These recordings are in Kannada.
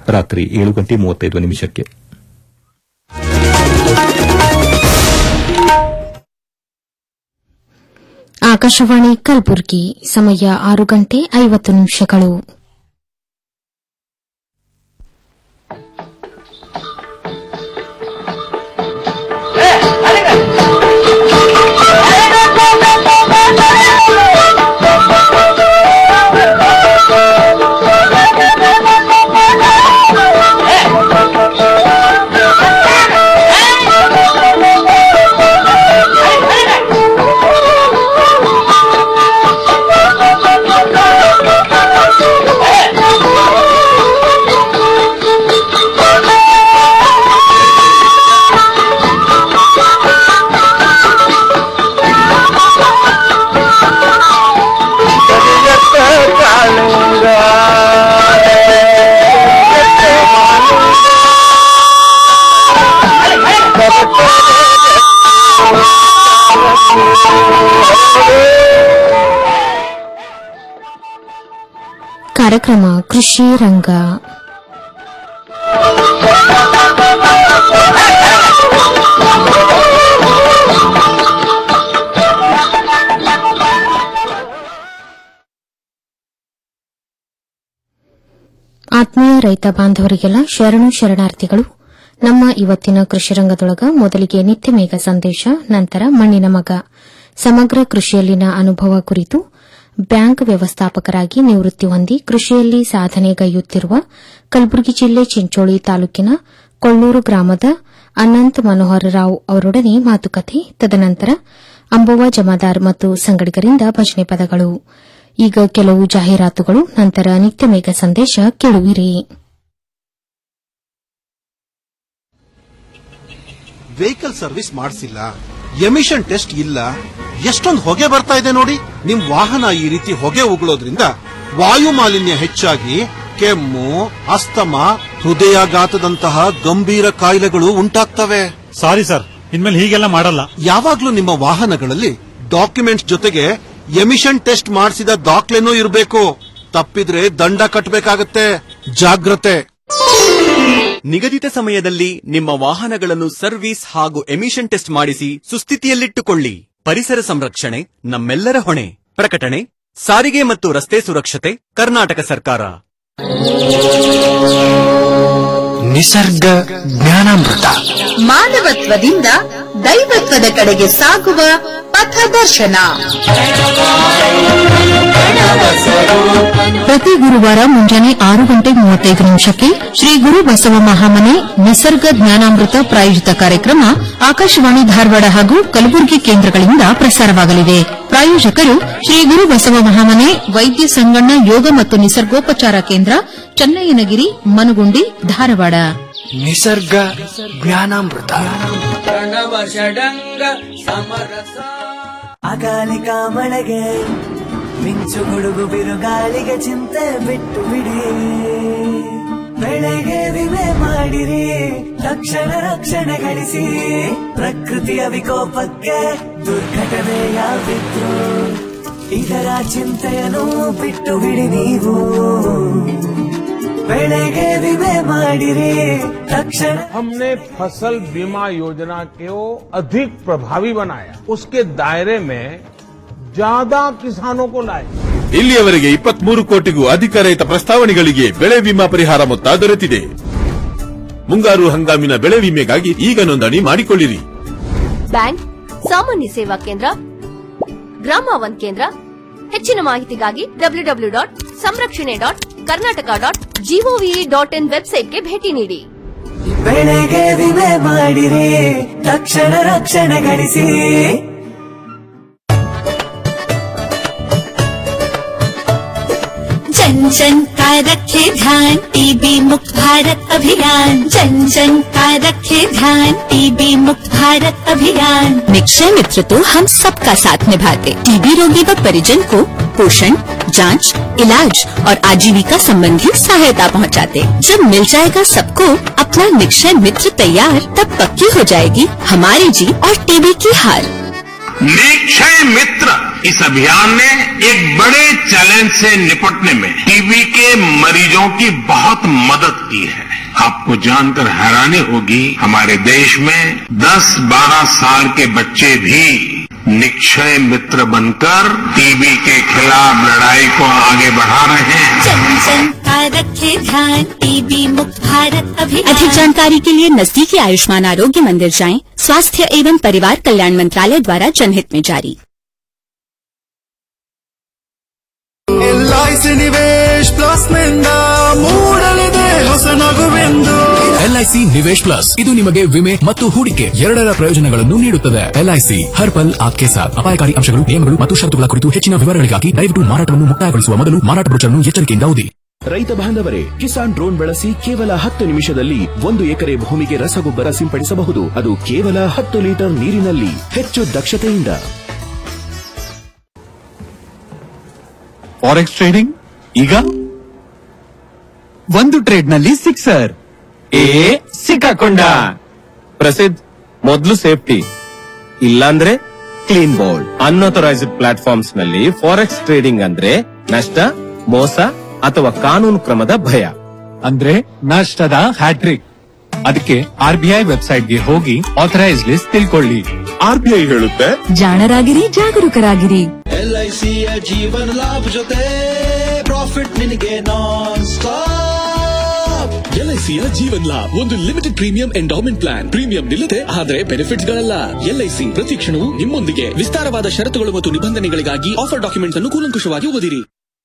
ರಾತ್ರಿ ಏಳು ಗಂಟೆ ಮೂವತ್ತೈದು ನಿಮಿಷಕ್ಕೆ ಆಕಾಶವಾಣಿ ಕಲಬುರಗಿ ಸಮಯ ಆರು ಗಂಟೆ ಐವತ್ತು ನಿಮಿಷಗಳು ಕಾರ್ಯಕ್ರಮ ಕೃಷಿ ರಂಗ ಆತ್ಮೀಯ ರೈತ ಬಾಂಧವರಿಗೆಲ್ಲ ಶರಣು ಶರಣಾರ್ಥಿಗಳು ನಮ್ಮ ಇವತ್ತಿನ ಕೃಷಿ ರಂಗದೊಳಗ ಮೊದಲಿಗೆ ನಿತ್ಯ ಮೇಘ ಸಂದೇಶ ನಂತರ ಮಣ್ಣಿನ ಮಗ ಸಮಗ್ರ ಕೃಷಿಯಲ್ಲಿನ ಅನುಭವ ಕುರಿತು ಬ್ಯಾಂಕ್ ವ್ಯವಸ್ಥಾಪಕರಾಗಿ ನಿವೃತ್ತಿ ಹೊಂದಿ ಕೃಷಿಯಲ್ಲಿ ಸಾಧನೆಗೈಯುತ್ತಿರುವ ಕಲಬುರಗಿ ಜಿಲ್ಲೆ ಚಿಂಚೋಳಿ ತಾಲೂಕಿನ ಕೊಳ್ಳೂರು ಗ್ರಾಮದ ಅನಂತ್ ಮನೋಹರ್ ರಾವ್ ಅವರೊಡನೆ ಮಾತುಕತೆ ತದನಂತರ ಅಂಬವ್ವ ಜಮಾದಾರ್ ಮತ್ತು ಸಂಗಡಿಗರಿಂದ ಭಜನೆ ಪದಗಳು ಈಗ ಕೆಲವು ಜಾಹೀರಾತುಗಳು ನಂತರ ನಿತ್ಯ ಮೇಘ ಸಂದೇಶ ಕೇಳುವಿರಿ ವೆಹಿಕಲ್ ಸರ್ವಿಸ್ ಮಾಡಿಸಿಲ್ಲ ಎಮಿಷನ್ ಟೆಸ್ಟ್ ಇಲ್ಲ ಎಷ್ಟೊಂದು ಹೊಗೆ ಬರ್ತಾ ಇದೆ ನೋಡಿ ನಿಮ್ ವಾಹನ ಈ ರೀತಿ ಹೊಗೆ ಉಗುಳೋದ್ರಿಂದ ವಾಯು ಮಾಲಿನ್ಯ ಹೆಚ್ಚಾಗಿ ಕೆಮ್ಮು ಅಸ್ತಮ ಹೃದಯಾಘಾತದಂತಹ ಗಂಭೀರ ಕಾಯಿಲೆಗಳು ಉಂಟಾಗ್ತವೆ ಸಾರಿ ಸರ್ ಇನ್ಮೇಲೆ ಹೀಗೆಲ್ಲ ಮಾಡಲ್ಲ ಯಾವಾಗ್ಲೂ ನಿಮ್ಮ ವಾಹನಗಳಲ್ಲಿ ಡಾಕ್ಯುಮೆಂಟ್ಸ್ ಜೊತೆಗೆ ಎಮಿಷನ್ ಟೆಸ್ಟ್ ಮಾಡಿಸಿದ ದಾಖಲೆನೂ ಇರಬೇಕು ತಪ್ಪಿದ್ರೆ ದಂಡ ಕಟ್ಟಬೇಕಾಗತ್ತೆ ಜಾಗ್ರತೆ ನಿಗದಿತ ಸಮಯದಲ್ಲಿ ನಿಮ್ಮ ವಾಹನಗಳನ್ನು ಸರ್ವಿಸ್ ಹಾಗೂ ಎಮಿಷನ್ ಟೆಸ್ಟ್ ಮಾಡಿಸಿ ಸುಸ್ಥಿತಿಯಲ್ಲಿಟ್ಟುಕೊಳ್ಳಿ ಪರಿಸರ ಸಂರಕ್ಷಣೆ ನಮ್ಮೆಲ್ಲರ ಹೊಣೆ ಪ್ರಕಟಣೆ ಸಾರಿಗೆ ಮತ್ತು ರಸ್ತೆ ಸುರಕ್ಷತೆ ಕರ್ನಾಟಕ ಸರ್ಕಾರ ನಿಸರ್ಗ ಜ್ಞಾನಾಮೃತ ಮಾನವತ್ವದಿಂದ ದೈವತ್ವದ ಕಡೆಗೆ ಸಾಗುವ ಪಥದರ್ಶನ ಪ್ರತಿ ಗುರುವಾರ ಮುಂಜಾನೆ ಆರು ಗಂಟೆ ಮೂವತ್ತೈದು ನಿಮಿಷಕ್ಕೆ ಶ್ರೀ ಗುರು ಬಸವ ಮಹಾಮನೆ ನಿಸರ್ಗ ಜ್ಞಾನಾಮೃತ ಪ್ರಾಯೋಜಿತ ಕಾರ್ಯಕ್ರಮ ಆಕಾಶವಾಣಿ ಧಾರವಾಡ ಹಾಗೂ ಕಲಬುರಗಿ ಕೇಂದ್ರಗಳಿಂದ ಪ್ರಸಾರವಾಗಲಿದೆ ಪ್ರಾಯೋಜಕರು ಶ್ರೀ ಗುರು ಬಸವ ಮಹಾಮನೆ ವೈದ್ಯ ಸಂಗಣ್ಣ ಯೋಗ ಮತ್ತು ನಿಸರ್ಗೋಪಚಾರ ಕೇಂದ್ರ ಚನ್ನಯ್ಯನಗಿರಿ ಮನಗುಂಡಿ ಧಾರವಾಡ ನಿಸರ್ಗ ಜ್ಞಾನಾಮೃತ ಅಕಾಲಿಕ ಮಳೆಗೆ ಮಿಂಚು ಗುಡುಗು ಬಿರುಗಾಳಿಗೆ ಚಿಂತೆ ಬಿಟ್ಟು ಬಿಡಿ ಬೆಳೆಗೆ ವಿಮೆ ಮಾಡಿರಿ ತಕ್ಷಣ ರಕ್ಷಣೆ ಗಳಿಸಿ ಪ್ರಕೃತಿಯ ವಿಕೋಪಕ್ಕೆ ದುರ್ಘಟನೆಯಾಗಿದ್ರು ಇದರ ಚಿಂತೆಯನ್ನು ಬಿಟ್ಟು ಬಿಡಿ ನೀವು ಬೆಳೆಗೆ ವಿಮೆ ಮಾಡಿರಿ ತಕ್ಷಣ हमने फसल बीमा योजना को अधिक प्रभावी बनाया उसके दायरे में ज्यादा किसानों को लाए ಇಲ್ಲಿಯವರೆಗೆ ಇಪ್ಪತ್ಮೂರು ಕೋಟಿಗೂ ಅಧಿಕ ರೈತ ಪ್ರಸ್ತಾವನೆಗಳಿಗೆ ಬೆಳೆ ವಿಮಾ ಪರಿಹಾರ ಮೊತ್ತ ದೊರೆತಿದೆ ಮುಂಗಾರು ಹಂಗಾಮಿನ ಬೆಳೆ ವಿಮೆಗಾಗಿ ಈಗ ನೋಂದಣಿ ಮಾಡಿಕೊಳ್ಳಿರಿ ಬ್ಯಾಂಕ್ ಸಾಮಾನ್ಯ ಸೇವಾ ಕೇಂದ್ರ ಗ್ರಾಮ ಒನ್ ಕೇಂದ್ರ ಹೆಚ್ಚಿನ ಮಾಹಿತಿಗಾಗಿ ಡಬ್ಲ್ಯೂ ಡಬ್ಲ್ಯೂ ಡಾಟ್ ಸಂರಕ್ಷಣೆ dot Karnataka dot G O V dot in ವೆಬ್ಸೈಟ್ಗೆ ಭೇಟಿ ನೀಡಿ ಬೆಳೆಗೆ ವಿಮೆ ಮಾಡಿರಿ ತಕ್ಷಣ ರಕ್ಷಣೆ ಗಳಿಸಿ जन जन का रखे ध्यान टीबी मुक्त भारत अभियान जन जन का रखे ध्यान टीबी मुक्त भारत अभियान निक्षय मित्र तो हम सबका साथ निभाते टीबी रोगी व परिजन को पोषण जांच, इलाज और आजीविका संबंधी सहायता पहुंचाते। जब मिल जाएगा सबको अपना निक्षय मित्र तैयार तब पक्की हो जाएगी हमारी जीत और टीबी की हार निक्षय मित्र इस अभियान ने एक बड़े चैलेंज से निपटने में टीबी के मरीजों की बहुत मदद की है आपको जानकर हैरानी होगी हमारे देश में 10-12 साल के बच्चे भी निक्षय मित्र बनकर टीबी के खिलाफ लड़ाई को आगे बढ़ा रहे हैं जन जन का रखे ध्यान टीबी मुक्त भारत अभियान अधिक जानकारी के लिए नजदीकी आयुष्मान आरोग्य मंदिर जाएं स्वास्थ्य एवं परिवार कल्याण मंत्रालय द्वारा जनहित में जारी ಎಲ್ಐಸಿ ನಿವೇಶ್ ಪ್ಲಸ್ ನಿಂದ ಮೂಡಲಿದೆ ಹೊಸ ನಗುವೆಂದು ಎಲ್ಐಸಿ ನಿವೇಶ್ ಪ್ಲಸ್ ಇದು ನಿಮಗೆ ವಿಮೆ ಮತ್ತು ಹೂಡಿಕೆ ಎರಡರ ಪ್ರಯೋಜನಗಳನ್ನು ನೀಡುತ್ತದೆ ಎಲ್ಐಸಿ ಹರ್ ಪಲ್ ಆಪ್ಕೆ ಸಾಥ್ ಅಪಾಯಕಾರಿ ಅಂಶಗಳು ನಿಯಮಗಳು ಮತ್ತು ಷರತ್ತುಗಳ ಕುರಿತು ಹೆಚ್ಚಿನ ವಿವರಗಳಿಗಾಗಿ ದಯವಿಟ್ಟು ಮಾರಾಟವನ್ನು ಮುಕ್ತಾಯಗೊಳಿಸುವ ಮೊದಲು ಮಾರಾಟ ಬ್ರೋಚರ್ನ್ನು ಎಚ್ಚರಿಕೆಯಿಂದ ಓದಿ ರೈತ ಬಾಂಧವರೇ ಕಿಸಾನ್ ಡ್ರೋನ್ ಬಳಸಿ ಕೇವಲ ಹತ್ತು ನಿಮಿಷದಲ್ಲಿ ಒಂದು ಎಕರೆ ಭೂಮಿಗೆ ರಸಗೊಬ್ಬರ ಸಿಂಪಡಿಸಬಹುದು ಅದು ಕೇವಲ ಹತ್ತು ಲೀಟರ್ ನೀರಿನಲ್ಲಿ ಹೆಚ್ಚು ದಕ್ಷತೆಯಿಂದ ಫಾರೆಕ್ಸ್ ಟ್ರೇಡಿಂಗ್ ಈಗ ಒಂದು ಟ್ರೇಡ್ ನಲ್ಲಿ ಸಿಕ್ಸರ್ ಏ ಸಿಕ್ಕಾಕೊಂಡ ಪ್ರಸಿದ್ಧ ಮೊದಲು ಸೇಫ್ಟಿ ಇಲ್ಲಾಂದ್ರೆ ಕ್ಲೀನ್ ಬೋಲ್ಡ್ ಅನ್ಅಥರೈಸ್ಡ್ ಪ್ಲಾಟ್ಫಾರ್ಮ್ಸ್ ನಲ್ಲಿ ಫಾರೆಕ್ಸ್ ಟ್ರೇಡಿಂಗ್ ಅಂದ್ರೆ ನಷ್ಟ ಮೋಸ ಅಥವಾ ಕಾನೂನು ಕ್ರಮದ ಭಯ ಅಂದ್ರೆ ನಷ್ಟದ ಹ್ಯಾಟ್ರಿಕ್ ಅದಕ್ಕೆ ಆರ್ ಬಿ ಐ ವೆಬ್ಸೈಟ್ಗೆ ಹೋಗಿ ಆಥರೈಸ್ ಲಿಸ್ಟ್ ತಿಳ್ಕೊಳ್ಳಿ ಆರ್ಬಿಐ ಹೇಳುತ್ತೆ ಜಾಣರಾಗಿರಿ ಜಾಗರೂಕರಾಗಿರಿ ಎಲ್ಐಸಿಯ ಜೀವನ ಲಾಭ ಜೊತೆ ಪ್ರಾಫಿಟ್ ನಿನಗೆ ನಾನ್ ಸ್ಟಾಪ್ ಎಲ್ಐಸಿಯ ಜೀವನ್ ಲಾಭ್ ಒಂದು limited premium endowment plan premium ನಿಲ್ಲದೆ ಆದರೆ ಬೆನಿಫಿಟ್ಸ್ ಗಳಲ್ಲ ಎಲ್ಐಸಿ ಪ್ರತಿ ಕ್ಷಣವೂ ನಿಮ್ಮೊಂದಿಗೆ ವಿಸ್ತಾರವಾದ ಷರತ್ತುಗಳು ಮತ್ತು ನಿಬಂಧನೆಗಳಿಗಾಗಿ ಆಫರ್ ಡಾಕ್ಯುಮೆಂಟ್ಸ್ ಅನ್ನು ಕೂಲಂಕುಷವಾಗಿ ಓದಿರಿ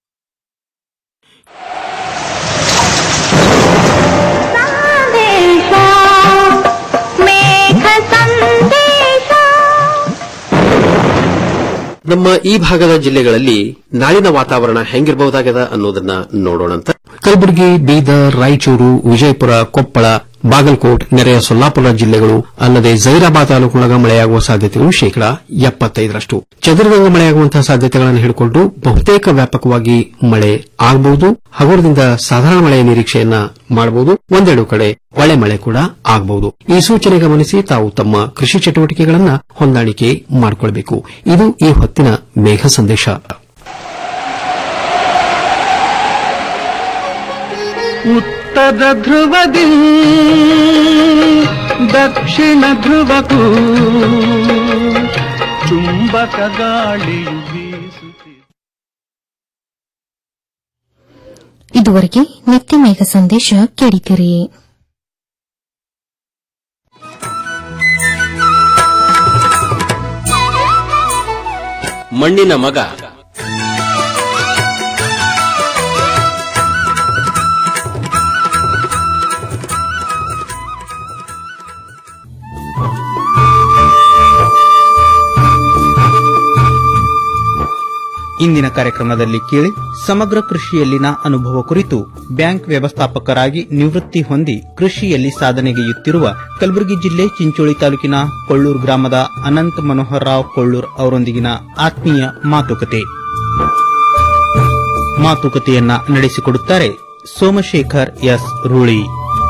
ನಮ್ಮ ಈ ಭಾಗದ ಜಿಲ್ಲೆಗಳಲ್ಲಿ ನಾಳಿನ ವಾತಾವರಣ ಹೆಂಗಿರಬಹುದಾಗದ ಅನ್ನೋದನ್ನ ನೋಡೋಣಂತ ಕಲಬುರಗಿ ಬೀದರ್ ರಾಯಚೂರು ವಿಜಯಪುರ ಕೊಪ್ಪಳ ಬಾಗಲಕೋಟ್ ನೆರೆಯ ಸೊಲ್ಲಾಪುರ ಜಿಲ್ಲೆಗಳು ಅಲ್ಲದೆ ಜೈರಾಬಾದ್ ತಾಲೂಕಿನೊಳಗ ಮಳೆಯಾಗುವ ಸಾಧ್ಯತೆಗಳು ಶೇಕಡಾ ಎಪ್ಪತ್ತೈದರಷ್ಟು ಚದುರಿದಂಗ ಮಳೆಯಾಗುವಂತಹ ಸಾಧ್ಯತೆಗಳನ್ನು ಹಿಡಿಕೊಂಡು ಬಹುತೇಕ ವ್ಯಾಪಕವಾಗಿ ಮಳೆ ಆಗಬಹುದು ಹಗುರದಿಂದ ಸಾಧಾರಣ ಮಳೆಯ ನಿರೀಕ್ಷೆಯನ್ನ ಮಾಡಬಹುದು ಒಂದೆರಡು ಕಡೆ ಒಳ್ಳೆ ಮಳೆ ಕೂಡ ಆಗಬಹುದು ಈ ಸೂಚನೆ ಗಮನಿಸಿ ತಾವು ತಮ್ಮ ಕೃಷಿ ಚಟುವಟಿಕೆಗಳನ್ನ ಹೊಂದಾಣಿಕೆ ಮಾಡಿಕೊಳ್ಳಬೇಕು ಇದು ಈ ಹೊತ್ತಿನ ಮೇಘ ಸಂದೇಶ ಉತ್ತರ ಧ್ರುವದಿ ದಕ್ಷಿಣ ಧ್ರುವಕ್ಕೂ ಚುಂಬಕ ಗಾಳಿಯು ಬೀಸುತ್ತಿದೆ ಇದುವರೆಗೆ ನಿತ್ಯ ಮೇಘ ಸಂದೇಶ ಕೇಳಿದಿರಿ ಮಣ್ಣಿನ ಮಗ ಇಂದಿನ ಕಾರ್ಯಕ್ರಮದಲ್ಲಿ ಕೇಳಿ ಸಮಗ್ರ ಕೃಷಿಯಲ್ಲಿನ ಅನುಭವ ಕುರಿತು ಬ್ಯಾಂಕ್ ವ್ಯವಸ್ಥಾಪಕರಾಗಿ ನಿವೃತ್ತಿ ಹೊಂದಿ ಕೃಷಿಯಲ್ಲಿ ಸಾಧನೆಗೈಯುತ್ತಿರುವ ಕಲಬುರಗಿ ಜಿಲ್ಲೆ ಚಿಂಚೋಳಿ ತಾಲೂಕಿನ ಕೊಳ್ಳೂರು ಗ್ರಾಮದ ಅನಂತ್ ಮನೋಹರ್ ರಾವ್ ಕೊಳ್ಳೂರ್ ಅವರೊಂದಿಗಿನ ಆತ್ಮೀಯ ಮಾತುಕತೆ ಮಾತುಕತೆಯನ್ನ ನಡೆಸಿಕೊಡುತ್ತಾರೆ ಸೋಮಶೇಖರ್ ಎಸ್ ರೂಳಿ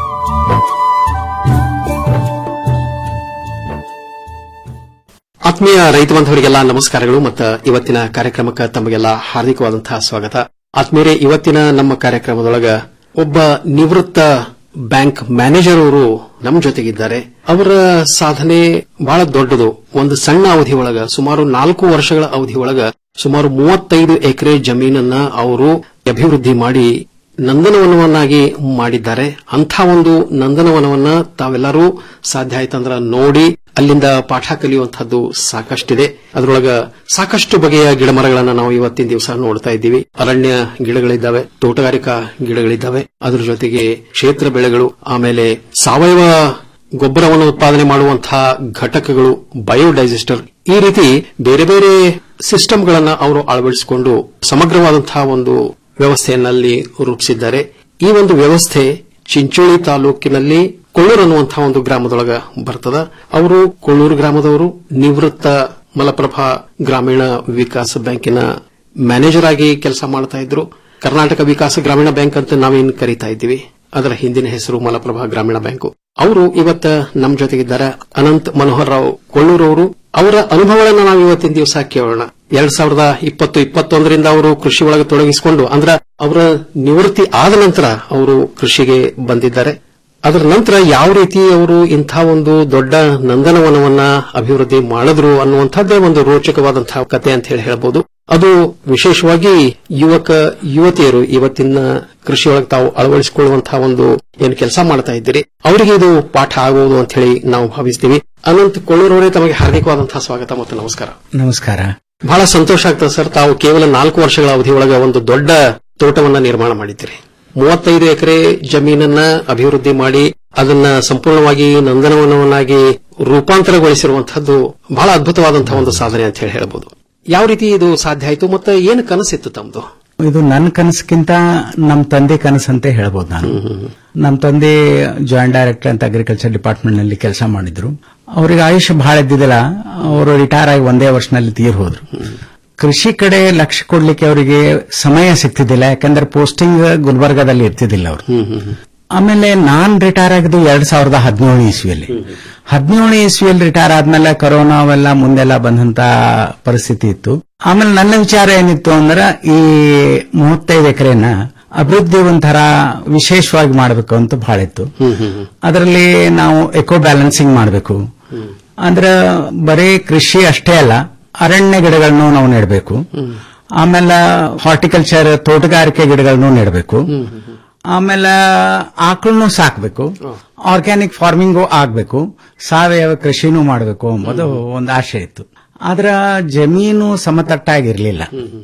ಆತ್ಮೀಯ ರೈತ ಬಾಂಧವರಿಗೆಲ್ಲ ನಮಸ್ಕಾರಗಳು ಮತ್ತು ಇವತ್ತಿನ ಕಾರ್ಯಕ್ರಮಕ್ಕೆ ತಮಗೆಲ್ಲ ಹಾರ್ದಿಕವಾದಂತಹ ಸ್ವಾಗತ ಆತ್ಮೀಯರೇ ಇವತ್ತಿನ ನಮ್ಮ ಕಾರ್ಯಕ್ರಮದೊಳಗ ಒಬ್ಬ ನಿವೃತ್ತ ಬ್ಯಾಂಕ್ ಮ್ಯಾನೇಜರ್ ಅವರು ನಮ್ಮ ಜೊತೆಗಿದ್ದಾರೆ ಅವರ ಸಾಧನೆ ಬಹಳ ದೊಡ್ಡದು ಒಂದು ಸಣ್ಣ ಅವಧಿ ಒಳಗ ಸುಮಾರು ನಾಲ್ಕು ವರ್ಷಗಳ ಅವಧಿ ಒಳಗ ಸುಮಾರು ಮೂವತ್ತೈದು ಎಕರೆ ಜಮೀನನ್ನ ಅವರು ಅಭಿವೃದ್ಧಿ ಮಾಡಿ ನಂದನವನವನ್ನಾಗಿ ಮಾಡಿದ್ದಾರೆ ಅಂಥ ಒಂದು ನಂದನವನವನ್ನ ತಾವೆಲ್ಲರೂ ಸಾಧ್ಯ ಆಯ್ತಂದ್ರ ನೋಡಿ ಅಲ್ಲಿಂದ ಪಾಠ ಕಲಿಯುವಂತಹದ್ದು ಸಾಕಷ್ಟಿದೆ ಅದರೊಳಗ ಸಾಕಷ್ಟು ಬಗೆಯ ಗಿಡಮರಗಳನ್ನ ನಾವು ಇವತ್ತಿನ ದಿವಸ ನೋಡ್ತಾ ಇದ್ದೀವಿ ಅರಣ್ಯ ಗಿಡಗಳಿದ್ದಾವೆ ತೋಟಗಾರಿಕಾ ಗಿಡಗಳಿದ್ದಾವೆ ಅದರ ಜೊತೆಗೆ ಕ್ಷೇತ್ರ ಬೆಳೆಗಳು ಆಮೇಲೆ ಸಾವಯವ ಗೊಬ್ಬರವನ್ನು ಉತ್ಪಾದನೆ ಮಾಡುವಂತಹ ಘಟಕಗಳು ಬಯೋಡೈಜೆಸ್ಟರ್ ಈ ರೀತಿ ಬೇರೆ ಬೇರೆ ಸಿಸ್ಟಮ್ಗಳನ್ನ ಅವರು ಅಳವಡಿಸಿಕೊಂಡು ಸಮಗ್ರವಾದಂತಹ ಒಂದು ವ್ಯವಸ್ಥೆಯನ್ನಲ್ಲಿ ರೂಪಿಸಿದ್ದಾರೆ ಈ ಒಂದು ವ್ಯವಸ್ಥೆ ಚಿಂಚೋಳಿ ತಾಲೂಕಿನಲ್ಲಿ ಕೊಳ್ಳೂರು ಅನ್ನುವಂತಹ ಒಂದು ಗ್ರಾಮದೊಳಗ ಬರ್ತದ ಅವರು ಕೊಳ್ಳೂರು ಗ್ರಾಮದವರು ನಿವೃತ್ತ ಮಲಪ್ರಭಾ ಗ್ರಾಮೀಣ ವಿಕಾಸ ಬ್ಯಾಂಕಿನ ಮ್ಯಾನೇಜರ್ ಆಗಿ ಕೆಲಸ ಮಾಡ್ತಾ ಇದ್ರು ಕರ್ನಾಟಕ ವಿಕಾಸ ಗ್ರಾಮೀಣ ಬ್ಯಾಂಕ್ ಅಂತ ನಾವೇನು ಕರೀತಾ ಇದ್ದೀವಿ ಅದರ ಹಿಂದಿನ ಹೆಸರು ಮಲಪ್ರಭಾ ಗ್ರಾಮೀಣ ಬ್ಯಾಂಕು ಅವರು ಇವತ್ತ ನಮ್ಮ ಜೊತೆಗಿದ್ದಾರೆ ಅನಂತ್ ಮನೋಹರ್ ರಾವ್ ಕೊಳ್ಳೂರು ಅವರು ಅವರ ಅನುಭವಗಳನ್ನ ನಾವು ಇವತ್ತಿನ ದಿವಸ ಕೇಳೋಣ ಎರಡ್ ಸಾವಿರದ ಇಪ್ಪತ್ತು ಇಪ್ಪತ್ತೊಂದರಿಂದ ಅವರು ಕೃಷಿ ಒಳಗೆ ತೊಡಗಿಸಿಕೊಂಡು ಅಂದ್ರ ಅವರ ನಿವೃತ್ತಿ ಆದ ನಂತರ ಅವರು ಕೃಷಿಗೆ ಬಂದಿದ್ದಾರೆ ಅದರ ನಂತರ ಯಾವ ರೀತಿ ಅವರು ಇಂಥ ಒಂದು ದೊಡ್ಡ ನಂದನವನವನ್ನ ಅಭಿವೃದ್ಧಿ ಮಾಡಿದ್ರು ಅನ್ನುವಂಥದ್ದೇ ಒಂದು ರೋಚಕವಾದಂತಹ ಕತೆ ಅಂತ ಹೇಳಿ ಹೇಳ್ಬೋದು ಅದು ವಿಶೇಷವಾಗಿ ಯುವಕ ಯುವತಿಯರು ಇವತ್ತಿನ ಕೃಷಿಯೊಳಗೆ ತಾವು ಅಳವಡಿಸಿಕೊಳ್ಳುವಂತಹ ಒಂದು ಏನು ಕೆಲಸ ಮಾಡ್ತಾ ಇದ್ದೀರಿ ಅವರಿಗೆ ಇದು ಪಾಠ ಆಗುವುದು ಅಂತ ಹೇಳಿ ನಾವು ಭಾವಿಸ್ತೀವಿ ಅನಂತ್ ಕೊಳ್ಳೂರವರೇ ತಮಗೆ ಹಾರ್ದಿಕವಾದಂತಹ ಸ್ವಾಗತ ಮತ್ತು ನಮಸ್ಕಾರ ನಮಸ್ಕಾರ ಬಹಳ ಸಂತೋಷ ಆಗ್ತದೆ ಸರ್ ತಾವು ಕೇವಲ ನಾಲ್ಕು ವರ್ಷಗಳ ಅವಧಿಯೊಳಗೆ ಒಂದು ದೊಡ್ಡ ತೋಟವನ್ನ ನಿರ್ಮಾಣ ಮಾಡಿದ್ದೀರಿ ಮೂವತ್ತೈದು ಎಕರೆ ಜಮೀನನ್ನ ಅಭಿವೃದ್ಧಿ ಮಾಡಿ ಅದನ್ನ ಸಂಪೂರ್ಣವಾಗಿ ನಂದನವನವನ್ನಾಗಿ ರೂಪಾಂತರಗೊಳಿಸಿರುವಂತಹದ್ದು ಬಹಳ ಅದ್ಭುತವಾದಂತಹ ಒಂದು ಸಾಧನೆ ಅಂತ ಹೇಳಿ ಹೇಳ್ಬೋದು ಯಾವ ರೀತಿ ಇದು ಸಾಧ್ಯ ಆಯಿತು ಮತ್ತೆ ಏನು ಕನಸಿತ್ತು ತಮ್ದು ಇದು ನನ್ನ ಕನಸಕ್ಕಿಂತ ನಮ್ಮ ತಂದೆ ಕನಸಂತ ಹೇಳ್ಬೋದು ನಾನು ನಮ್ಮ ತಂದೆ ಜಾಯಿಂಟ್ ಡೈರೆಕ್ಟರ್ ಅಂತ ಅಗ್ರಿಕಲ್ಚರ್ ಡಿಪಾರ್ಟ್ಮೆಂಟ್ ನಲ್ಲಿ ಕೆಲಸ ಮಾಡಿದ್ರು ಅವರಿಗೆ ಆಯುಷ್ಯ ಬಹಳ ಇದ್ದಿದ್ದಿಲ್ಲ ಅವರು ರಿಟೈರ್ ಆಗಿ ಒಂದೇ ವರ್ಷನಲ್ಲಿ ತೀರ್ ಹೋದ್ರು ಕೃಷಿ ಕಡೆ ಲಕ್ಷ್ಯ ಕೊಡ್ಲಿಕ್ಕೆ ಅವರಿಗೆ ಸಮಯ ಸಿಗ್ತಿದ್ದಿಲ್ಲ ಯಾಕಂದ್ರೆ ಪೋಸ್ಟಿಂಗ್ ಗುಲ್ಬರ್ಗಾದಲ್ಲಿ ಇರ್ತಿದ್ದಿಲ್ಲ ಅವರು ಆಮೇಲೆ ನಾನ್ ರಿಟೈರ್ ಆಗಿದ್ದು ಎರಡ್ ಸಾವಿರದ ಹದಿನೇಳು ಇಸ್ವಿಯಲ್ಲಿ ಹದಿನೇಳು ಇಸ್ವಿಯಲ್ಲಿ ರಿಟೈರ್ ಆದ್ಮೇಲೆ ಕೊರೋನಾ ಅವೆಲ್ಲ ಮುಂದೆಲ್ಲ ಬಂದಂತ ಪರಿಸ್ಥಿತಿ ಇತ್ತು ಆಮೇಲೆ ನನ್ನ ವಿಚಾರ ಏನಿತ್ತು ಅಂದ್ರೆ ಈ ಮೂವತ್ತೈದು ಎಕರೆನ ಅಭಿವೃದ್ಧಿ ಒಂಥರ ವಿಶೇಷವಾಗಿ ಮಾಡಬೇಕು ಅಂತ ಬಹಳ ಇತ್ತು ಅದರಲ್ಲಿ ನಾವು ಎಕೋ ಬ್ಯಾಲೆನ್ಸಿಂಗ್ ಮಾಡಬೇಕು ಅಂದ್ರೆ ಬರೀ ಕೃಷಿ ಅಷ್ಟೇ ಅಲ್ಲ ಅರಣ್ಯ ಗಿಡಗಳನ್ನು ನಾವು ನೆಡಬೇಕು ಆಮೇಲೆ ಹಾರ್ಟಿಕಲ್ಚರ್ ತೋಟಗಾರಿಕೆ ಗಿಡಗಳನ್ನು ನೆಡಬೇಕು ಆಮೇಲೆ ಆಕಳನ್ನು ಸಾಕಬೇಕು ಆರ್ಗ್ಯಾನಿಕ್ ಫಾರ್ಮಿಂಗು ಆಗ್ಬೇಕು ಸಾವಯವ ಕೃಷಿನೂ ಮಾಡಬೇಕು ಎಂಬುದು ಒಂದು ಆಶೆ ಇತ್ತು ಆದ್ರ ಜಮೀನು ಸಮತಟ್ಟಾಗಿರ್ಲಿಲ್ಲ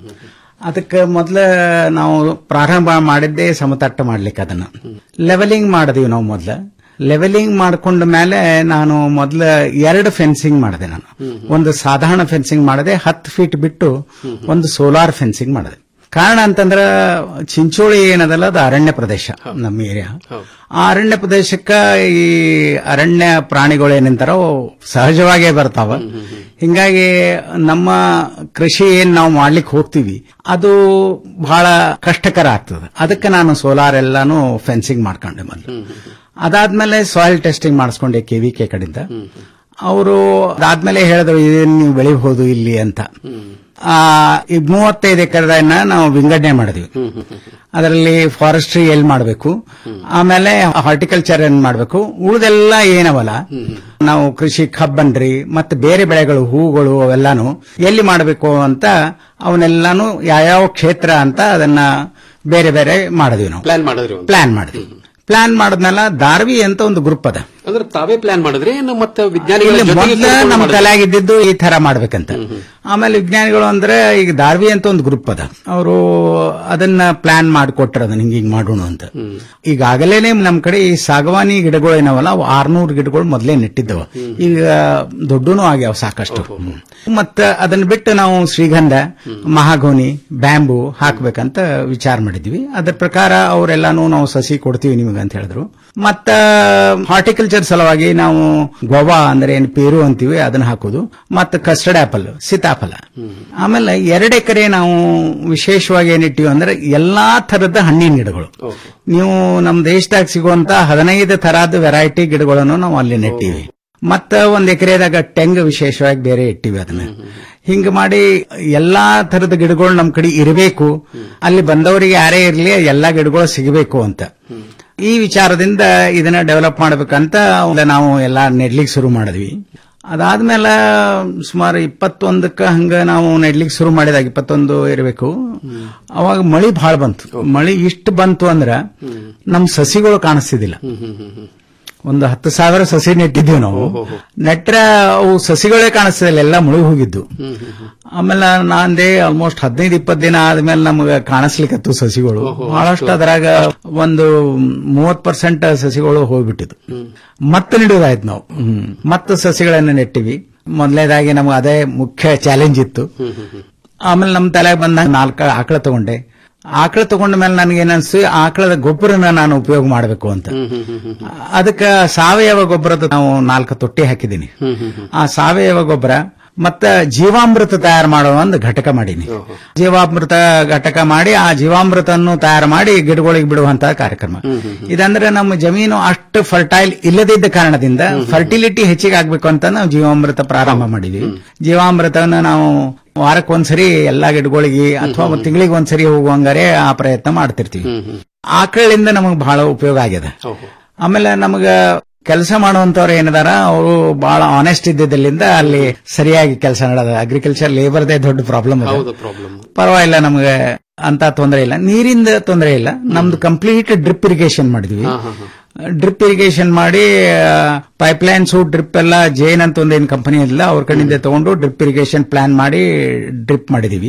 ಅದಕ್ಕೆ ಮೊದಲ ನಾವು ಪ್ರಾರಂಭ ಮಾಡಿದ್ದೇ ಸಮತಟ್ಟ ಮಾಡ್ಲಿಕ್ಕೆ ಅದನ್ನ ಲೆವೆಲಿಂಗ್ ಮಾಡಿದೀವಿ ನಾವು ಮೊದಲ ಲೆವೆಲಿಂಗ್ ಮಾಡ್ಕೊಂಡ ಮೇಲೆ ನಾನು ಮೊದಲ ಎರಡು ಫೆನ್ಸಿಂಗ್ ಮಾಡಿದೆ ನಾನು ಒಂದು ಸಾಧಾರಣ ಫೆನ್ಸಿಂಗ್ ಮಾಡಿದೆ ಹತ್ತು ಫೀಟ್ ಬಿಟ್ಟು ಒಂದು ಸೋಲಾರ್ ಫೆನ್ಸಿಂಗ್ ಮಾಡಿದೆ ಕಾರಣ ಅಂತಂದ್ರ ಚಿಂಚೋಳಿ ಏನದಲ್ಲ ಅದು ಅರಣ್ಯ ಪ್ರದೇಶ ನಮ್ಮ ಏರಿಯಾ ಆ ಅರಣ್ಯ ಪ್ರದೇಶಕ್ಕ ಈ ಅರಣ್ಯ ಪ್ರಾಣಿಗಳು ಏನಂತಾರ ಸಹಜವಾಗೇ ಬರ್ತಾವ ಹಿಂಗಾಗಿ ನಮ್ಮ ಕೃಷಿ ಏನ್ ನಾವು ಮಾಡ್ಲಿಕ್ಕೆ ಹೋಗ್ತೀವಿ ಅದು ಬಹಳ ಕಷ್ಟಕರ ಆಗ್ತದೆ ಅದಕ್ಕೆ ನಾನು ಸೋಲಾರ್ ಎಲ್ಲಾನು ಫೆನ್ಸಿಂಗ್ ಮಾಡ್ಕೊಂಡೆ ಮೊದಲು ಅದಾದ್ಮೇಲೆ ಸಾಯಿಲ್ ಟೆಸ್ಟಿಂಗ್ ಮಾಡಿಸ್ಕೊಂಡೆ ಕೆವಿಕೆ ಕಡೆಯಿಂದ ಅವರು ಅದಾದ್ಮೇಲೆ ಹೇಳಿದ್ರು ಇದೇನ್ ನೀವು ಬೆಳಿಬಹುದು ಇಲ್ಲಿ ಅಂತ ಆ ಈ ಮೂವತ್ತೈದು ಎಕರೆನ ನಾವು ವಿಂಗಡಣೆ ಮಾಡಿದ್ವಿ ಅದರಲ್ಲಿ ಫಾರೆಸ್ಟ್ರಿ ಎಲ್ಲಿ ಮಾಡಬೇಕು ಆಮೇಲೆ ಹಾರ್ಟಿಕಲ್ಚರ್ ಏನ್ ಮಾಡಬೇಕು ಉಳಿದೆಲ್ಲ ಏನವಲ್ಲ ನಾವು ಕೃಷಿ ಕಬ್ಬನ್ರಿ ಮತ್ತೆ ಬೇರೆ ಬೆಳೆಗಳು ಹೂಗಳು ಅವೆಲ್ಲಾನು ಎಲ್ಲಿ ಮಾಡಬೇಕು ಅಂತ ಅವನ್ನೆಲ್ಲಾನು ಯಾವ್ಯಾವ ಕ್ಷೇತ್ರ ಅಂತ ಅದನ್ನ ಬೇರೆ ಬೇರೆ ಮಾಡಿದ್ವಿ ನಾವು ಪ್ಲಾನ್ ಮಾಡಿದ್ರಿ ಪ್ಲಾನ್ ಮಾಡಿದ್ವಿ ಪ್ಲಾನ್ ಮಾಡಿದ್ಮೇಲೆ ದಾರ್ವಿ ಅಂತ ಒಂದು ಗ್ರೂಪ್ ಅದ ಅಂದ್ರೆ ತಾವೇ ಪ್ಲಾನ್ ಮಾಡಿದ್ರಿ ಏನು ಮತ್ತೆ ವಿಜ್ಞಾನಿಗಳ ಇಲ್ಲಿ ಜೊತೆಗೆ ಮೊದ್ಲ ಕೂತ್ಕೊಂಡು ನಮ್ಮ ಮಾಡಿದ್ರಿ? ತಲೆಯಾಗಿದ್ದು ಈ ತರ ಮಾಡ್ಬೇಕಂತ ಆಮೇಲೆ ವಿಜ್ಞಾನಿಗಳು ಅಂದ್ರೆ ಈಗ ದಾರ್ವಿ ಅಂತ ಒಂದು ಗ್ರೂಪ್ ಅದ ಅವರು ಅದನ್ನ ಪ್ಲಾನ್ ಮಾಡಿಕೊಟ್ರ ಅದನ್ನ ಹಿಂಗ ಹಿಂಗ್ ಮಾಡೋಣ ಅಂತ ಈಗಾಗಲೇನೆ ನಮ್ ಕಡೆ ಈ ಸಾಗವಾನಿ ಗಿಡಗಳು ಏನವಲ್ಲ ಅವು ಆರ್ನೂರು ಗಿಡಗಳು ಮೊದಲೇ ನೆಟ್ಟಿದ್ದವ ಈಗ ದೊಡ್ಡನು ಆಗ್ಯಾವ ಸಾಕಷ್ಟು ಮತ್ತ ಅದನ್ನ ಬಿಟ್ಟು ನಾವು ಶ್ರೀಗಂಧ ಮಹಾಗೋನಿ ಬ್ಯಾಂಬು ಹಾಕ್ಬೇಕಂತ ವಿಚಾರ ಮಾಡಿದ್ವಿ ಅದ್ರ ಪ್ರಕಾರ ಅವರೆಲ್ಲಾನು ನಾವು ಸಸಿ ಕೊಡ್ತೀವಿ ನಿಮಗೆ ಅಂತ ಹೇಳಿದ್ರು ಮತ್ತ ಹಾರ್ಟಿಕಲ್ಚರ್ ಸಲುವಾಗಿ ನಾವು ಗೋವಾ ಅಂದ್ರೆ ಏನ್ ಪೇರು ಅಂತೀವಿ ಅದನ್ನ ಹಾಕೋದು ಮತ್ತ ಕಸ್ಟರ್ಡ್ ಆಪಲ್ ಸೀತಾಫಲ ಆಮೇಲೆ ಎರಡು ಎಕರೆ ನಾವು ವಿಶೇಷವಾಗಿ ಏನಿಟ್ಟಿವಿ ಅಂದ್ರೆ ಎಲ್ಲಾ ತರದ ಹಣ್ಣಿನ ಗಿಡಗಳು ನೀವು ನಮ್ಮ ದೇಶದಾಗ ಸಿಗುವಂತ ಹದಿನೈದು ತರಹದ ವೆರೈಟಿ ಗಿಡಗಳನ್ನು ನಾವು ಅಲ್ಲಿ ನೆಟ್ಟಿವಿ ಮತ್ತ ಒಂದ್ ಎಕರೆದಾಗ ಟೆಂಗ್ ವಿಶೇಷವಾಗಿ ಬೇರೆ ಇಟ್ಟಿವಿ ಅದನ್ನ ಹಿಂಗ ಮಾಡಿ ಎಲ್ಲಾ ತರದ ಗಿಡಗಳು ನಮ್ ಕಡೆ ಇರಬೇಕು ಅಲ್ಲಿ ಬಂದವರಿಗೆ ಯಾರೇ ಇರಲಿ ಎಲ್ಲಾ ಗಿಡಗಳು ಸಿಗಬೇಕು ಅಂತ ಈ ವಿಚಾರದಿಂದ ಇದನ್ನ ಡೆವಲಪ್ ಮಾಡ್ಬೇಕಂತ ನಾವು ಎಲ್ಲಾ ನೆಡ್ಲಿಕ್ಕೆ ಶುರು ಮಾಡಿದ್ವಿ ಅದಾದ್ಮೇಲೆ ಸುಮಾರು ಇಪ್ಪತ್ತೊಂದಕ್ಕ ಹಂಗ ನಾವು ನೆಡ್ಲಿಕ್ಕೆ ಶುರು ಮಾಡಿದಾಗ ಇಪ್ಪತ್ತೊಂದು ಇರಬೇಕು ಅವಾಗ ಮಳಿ ಬಹಳ ಬಂತು ಮಳಿ ಇಷ್ಟು ಬಂತು ಅಂದ್ರ ನಮ್ ಸಸಿಗಳು ಕಾಣಿಸ್ತಿದ್ದಿಲ್ಲ ಒಂದು ಹತ್ತು ಸಾವಿರ ಸಸಿ ನೆಟ್ಟಿದ್ದೀವಿ ನಾವು ನೆಟ್ರ ಅವು ಸಸಿಗಳೇ ಕಾಣಿಸ್ತಿಲ್ಲ ಎಲ್ಲ ಮುಳುಗಿ ಹೋಗಿದ್ದು ಆಮೇಲೆ ನಾಂದೆ ಆಲ್ಮೋಸ್ಟ್ ಹದಿನೈದು ಇಪ್ಪತ್ತು ದಿನ ಆದ್ಮೇಲೆ ನಮ್ಗೆ ಕಾಣಿಸ್ಲಿಕ್ಕತ್ತು ಸಸಿಗಳು ಬಹಳಷ್ಟು ಅದರಾಗ ಒಂದು ಮೂವತ್ ಪರ್ಸೆಂಟ್ ಸಸಿಗಳು ಹೋಗ್ಬಿಟ್ಟಿದ್ದು ಮತ್ತೆ ನೆಡೋದಾಯ್ತು ನಾವು ಮತ್ತೆ ಸಸಿಗಳನ್ನ ನೆಟ್ಟಿವಿ ಮೊದಲನೇದಾಗಿ ನಮ್ಗೆ ಅದೇ ಮುಖ್ಯ ಚಾಲೆಂಜ್ ಇತ್ತು ಆಮೇಲೆ ನಮ್ಮ ತಲೆಗೆ ಬಂದಾಗ ನಾಲ್ಕು ಆಕಳ ತಗೊಂಡೆ ಆಕಳ ತಗೊಂಡ ಮೇಲೆ ನನಗೆ ಏನನ್ಸು ಆಕಳದ ಗೊಬ್ಬರನ ನಾನು ಉಪಯೋಗ ಮಾಡಬೇಕು ಅಂತ ಅದಕ್ಕೆ ಸಾವಯವ ಗೊಬ್ಬರದ ನಾವು ನಾಲ್ಕು ತೊಟ್ಟಿ ಹಾಕಿದ್ದೀನಿ ಆ ಸಾವಯವ ಗೊಬ್ಬರ ಮತ್ತ ಜೀವಾಮೃತ ತಯಾರು ಮಾಡೋ ಒಂದು ಘಟಕ ಮಾಡೀನಿ ಜೀವಾಮೃತ ಘಟಕ ಮಾಡಿ ಆ ಜೀವಾಮೃತನ್ನು ತಯಾರು ಮಾಡಿ ಗಿಡಗಳಿಗೆ ಬಿಡುವಂತಹ ಕಾರ್ಯಕ್ರಮ ಇದಂದ್ರೆ ನಮ್ಮ ಜಮೀನು ಅಷ್ಟು ಫರ್ಟೈಲ್ ಇಲ್ಲದಿದ್ದ ಕಾರಣದಿಂದ ಫರ್ಟಿಲಿಟಿ ಹೆಚ್ಚಿಗೆ ಆಗ್ಬೇಕು ಅಂತ ನಾವು ಜೀವಾಮೃತ ಪ್ರಾರಂಭ ಮಾಡಿದ್ವಿ ಜೀವಾಮೃತವನ್ನ ನಾವು ವಾರಕ್ಕೆ ಒಂದ್ಸರಿ ಎಲ್ಲಾ ಗಿಡಗಳಿಗೆ ಅಥವಾ ಒಂದ್ ತಿಂಗಳಿಗೆ ಒಂದ್ಸರಿ ಹೋಗುವಂಗಾರೆ ಆ ಪ್ರಯತ್ನ ಮಾಡ್ತಿರ್ತೀವಿ ಆಕಳಿಂದ ನಮಗ್ ಬಹಳ ಉಪಯೋಗ ಆಗಿದೆ ಆಮೇಲೆ ನಮಗ ಕೆಲಸ ಮಾಡುವಂತವ್ರು ಏನಿದಾರ ಅವರು ಬಹಳ ಆನೆಸ್ಟ್ ಇದ್ದಿದ್ದರಿಂದ ಅಲ್ಲಿ ಸರಿಯಾಗಿ ಕೆಲಸ ನಡೆದ ಅಗ್ರಿಕಲ್ಚರ್ ಲೇಬರ್ದೇ ದೊಡ್ಡ ಪ್ರಾಬ್ಲಮ್ ಹೌದು ಪ್ರಾಬ್ಲಮ್ ಪರವಾಗಿಲ್ಲ ನಮ್ಗೆ ಅಂತ ತೊಂದರೆ ಇಲ್ಲ ನೀರಿಂದ ತೊಂದರೆ ಇಲ್ಲ ನಮ್ದು ಕಂಪ್ಲೀಟ್ ಡ್ರಿಪ್ ಇರಿಗೇಷನ್ ಮಾಡಿದ್ವಿ ಡ್ರಿಪ್ ಇರಿಗೇಷನ್ ಮಾಡಿ ಪೈಪ್ ಲೈನ್ಸ್ ಡ್ರಿಪ್ ಎಲ್ಲ ಜೇನ್ ಅಂತ ಒಂದೇನು ಕಂಪನಿ ಇಲ್ಲ ಅವ್ರ ಕಡೆಯಿಂದ ತಗೊಂಡು ಡ್ರಿಪ್ ಇರಿಗೇಷನ್ ಪ್ಲಾನ್ ಮಾಡಿ ಡ್ರಿಪ್ ಮಾಡಿದೀವಿ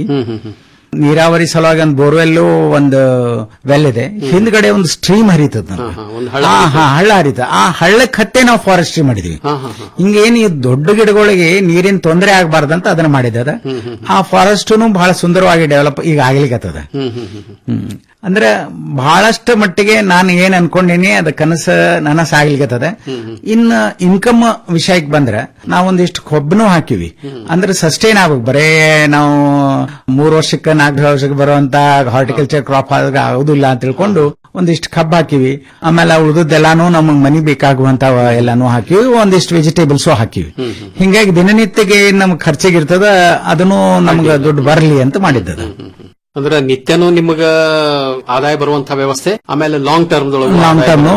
ನೀರಾವರಿ ಸಲುವಾಗಿ ಒಂದು ಬೋರ್ವೆಲ್ ಒಂದು ವೆಲ್ ಇದೆ ಹಿಂದ್ಗಡೆ ಒಂದು ಸ್ಟ್ರೀಮ್ ಹರಿತದ ಒಂದು ಹಳ್ಳ ಆ, ಹಾ, ಹಳ್ಳ ಹರಿತ ಆ ಹಳ್ಳಕ್ಕೆ ಹತ್ತೆ ನಾವು ಫಾರೆಸ್ಟ್ರಿ ಮಾಡಿದ್ವಿ ಹಿಂಗೇನು ಈ ದೊಡ್ಡ ಗಿಡಗಳಿಗೆ ನೀರಿನ ತೊಂದರೆ ಆಗಬಾರ್ದಂತ ಅದನ್ನ ಮಾಡಿದ ಆ ಫಾರೆಸ್ಟ್ ಬಹಳ ಸುಂದರವಾಗಿ ಡೆವಲಪ್ ಈಗ ಆಗ್ಲಿಕ್ಕತ್ತದ ಹ್ಮ್. ಅಂದ್ರೆ ಬಹಳಷ್ಟು ಮಟ್ಟಿಗೆ ನಾನು ಏನ್ ಅನ್ಕೊಂಡೀನಿ ಅದ ಕನಸ ನನಸಾಗ್ಲಿಕ್ಕತ್ತದ ಇನ್ನ ಇನ್ಕಮ್ ವಿಷಯಕ್ಕೆ ಬಂದ್ರೆ ನಾವೊಂದಿಷ್ಟು ಕೊಬ್ಬನು ಹಾಕಿವಿ ಅಂದ್ರೆ ಸಸ್ಟೈನ್ ಆಗ್ಬೇಕು ಬರೇ ನಾವು ಮೂರ್ ವರ್ಷಕ್ಕೆ ನಾಲ್ಕು ವರ್ಷಕ್ಕೆ ಬರುವಂತ ಹಾರ್ಟಿಕಲ್ಚರ್ ಕ್ರಾಪ್ ಆಗುದಿಲ್ಲ ಅಂತ ತಿಳ್ಕೊಂಡು ಒಂದಿಷ್ಟು ಕಬ್ಬು ಹಾಕಿವಿ ಆಮೇಲೆ ಉಳಿದದ್ದೆಲ್ಲಾನು ನಮಗ್ ಮನಿ ಬೇಕಾಗುವಂತ ಎಲ್ಲಾನು ಹಾಕಿವಿ ಒಂದಿಷ್ಟು ವೆಜಿಟೇಬಲ್ಸ್ ಹಾಕಿವಿ ಹಿಂಗಾಗಿ ದಿನನಿತ್ಯಗೆ ಏನ್ ನಮ್ಗೆ ಖರ್ಚಿಗಿರ್ತದ ಅದನ್ನು ನಮ್ಗೆ ದುಡ್ಡು ಬರಲಿ ಅಂತ ಮಾಡಿದ್ದದ ಅಂದ್ರೆ ನಿತ್ಯನೂ ನಿಮಗ ಆದಾಯ ಬರುವಂತ ವ್ಯವಸ್ಥೆ ಆಮೇಲೆ ಲಾಂಗ್ ಟರ್ಮ್ ಲಾಂಗ್ ಟರ್ಮ್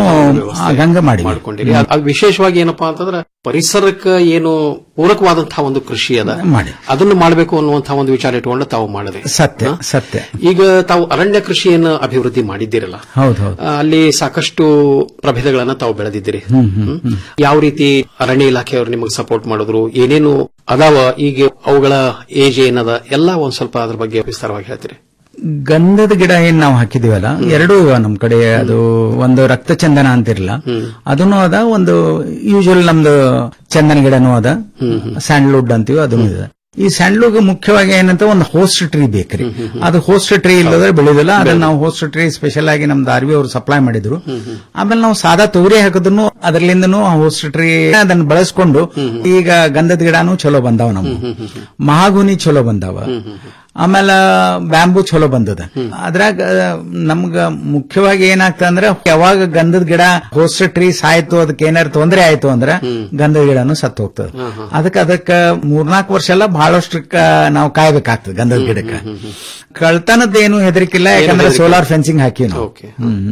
ಹಂಗ ಮಾಡಿ ಮಾಡ್ಕೊಂಡಿರಿ ಅದ್- ಅದು ವಿಶೇಷವಾಗಿ ಏನಪ್ಪಾ ಅಂತಂದ್ರೆ ಪರಿಸರಕ್ಕೆ ಏನು ಪೂರಕವಾದಂತಹ ಒಂದು ಕೃಷಿ ಅದ ಮಾಡಿ ಅದನ್ನು ಮಾಡಬೇಕು ಅನ್ನುವಂತಹ ಒಂದು ವಿಚಾರ ಇಟ್ಕೊಂಡು ತಾವು ಮಾಡಿದೆ ಸತ್ಯ ಸತ್ಯ ಈಗ ತಾವು ಅರಣ್ಯ ಕೃಷಿಯನ್ನು ಅಭಿವೃದ್ಧಿ ಮಾಡಿದ್ದೀರಲ್ಲ ಹೌದು ಹೌದು ಆ, ಅಲ್ಲಿ ಸಾಕಷ್ಟು ಪ್ರಭೇದಗಳನ್ನ ತಾವು ಬೆಳೆದಿದ್ದೀರಿ ಹ್ಮ್ ಹ್ಮ್ ಹ್ಮ್ ಯಾವ ರೀತಿ ಅರಣ್ಯ ಇಲಾಖೆಯವರು ನಿಮಗೆ ಸಪೋರ್ಟ್ ಮಾಡಿದ್ರು ಏನೇನು ಅದಾವ ಈಗ ಅವುಗಳ ಏಜ್ ಏನದ ಎಲ್ಲ ಒಂದ್ ಸ್ವಲ್ಪ ಅದ್ರ ಬಗ್ಗೆ ವಿಸ್ತಾರವಾಗಿ ಹೇಳ್ತೀರಿ ಗಂಧದ ಗಿಡ ಏನ್ ನಾವು ಹಾಕಿದೀವಲ್ಲ ಎರಡೂ ಇವ ನಮ್ ಕಡೆ ಅದು ಒಂದು ರಕ್ತ ಚಂದನ ಅಂತಿರಲ್ಲ ಅದನ್ನು ಅದ ಒಂದು ಯೂಶುವಲ್ ನಮ್ದು ಚಂದನ ಗಿಡನೂ ಅದ ಸ್ಯಾಂಡ್ಲ್ವುಡ್ ಅಂತೀವಿ ಅದನ್ನು ಇದೆ ಈ ಸ್ಯಾಂಡ್ಲ್ವುಡ್ ಮುಖ್ಯವಾಗಿ ಏನಂತ ಒಂದು ಹೋಸ್ಟ್ ಟ್ರೀ ಬೇಕ್ರಿ ಅದು ಹೋಸ್ಟ್ ಟ್ರೀ ಇಲ್ಲದ್ರೆ ಬೆಳೆಯೋದಿಲ್ಲ ಅದನ್ನ ನಾವು ಹೋಸ್ಟ್ ಟ್ರೀ ಸ್ಪೆಷಲ್ ಆಗಿ ನಮ್ದು ಆರ್ವಿ ಅವರು ಸಪ್ಲೈ ಮಾಡಿದ್ರು ಆಮೇಲೆ ನಾವು ಸಾದಾ ತೊಗರಿ ಹಾಕಿದ್ರು ಅದರಲ್ಲಿಂದನೂ ಹೋಸ್ಟ್ ಟ್ರೀ ಅದನ್ನ ಬಳಸ್ಕೊಂಡು ಈಗ ಗಂಧದ ಗಿಡನೂ ಚಲೋ ಬಂದಾವ ನಮ್ಮ ಮಹಾಗುನಿ ಚಲೋ ಬಂದಾವ ಆಮೇಲೆ ಬ್ಯಾಂಬೂ ಚಲೋ ಬಂದದ ಅದ್ರಾಗ ನಮ್ಗ ಮುಖ್ಯವಾಗಿ ಏನಾಗ್ತದ ಅಂದ್ರೆ ಯಾವಾಗ ಗಂಧದ ಗಿಡ ಹೋಸ್ಟ್ ಟ್ರೀ ಸಾಯ್ತು ಅದಕ್ಕೆ ಏನಾರು ತೊಂದರೆ ಆಯ್ತು ಅಂದ್ರೆ ಗಂಧದ ಗಿಡನು ಸತ್ತು ಹೋಗ್ತದ ಅದಕ್ಕೆ ಅದಕ್ಕ ಮೂರ್ನಾಲ್ಕು ವರ್ಷ ಎಲ್ಲ ಬಹಳಷ್ಟು ನಾವು ಕಾಯ್ಬೇಕಾಗ್ತದೆ ಗಂಧದ ಗಿಡಕ್ಕೆ ಕಳ್ತನದ್ದೇನು ಹೆದರಿಕಿಲ್ಲ ಯಾಕಂದ್ರೆ ಹೆದರಿಕೆ ಸೋಲಾರ್ ಫೆನ್ಸಿಂಗ್ ಹಾಕಿ ನಾವು ಓಕೆ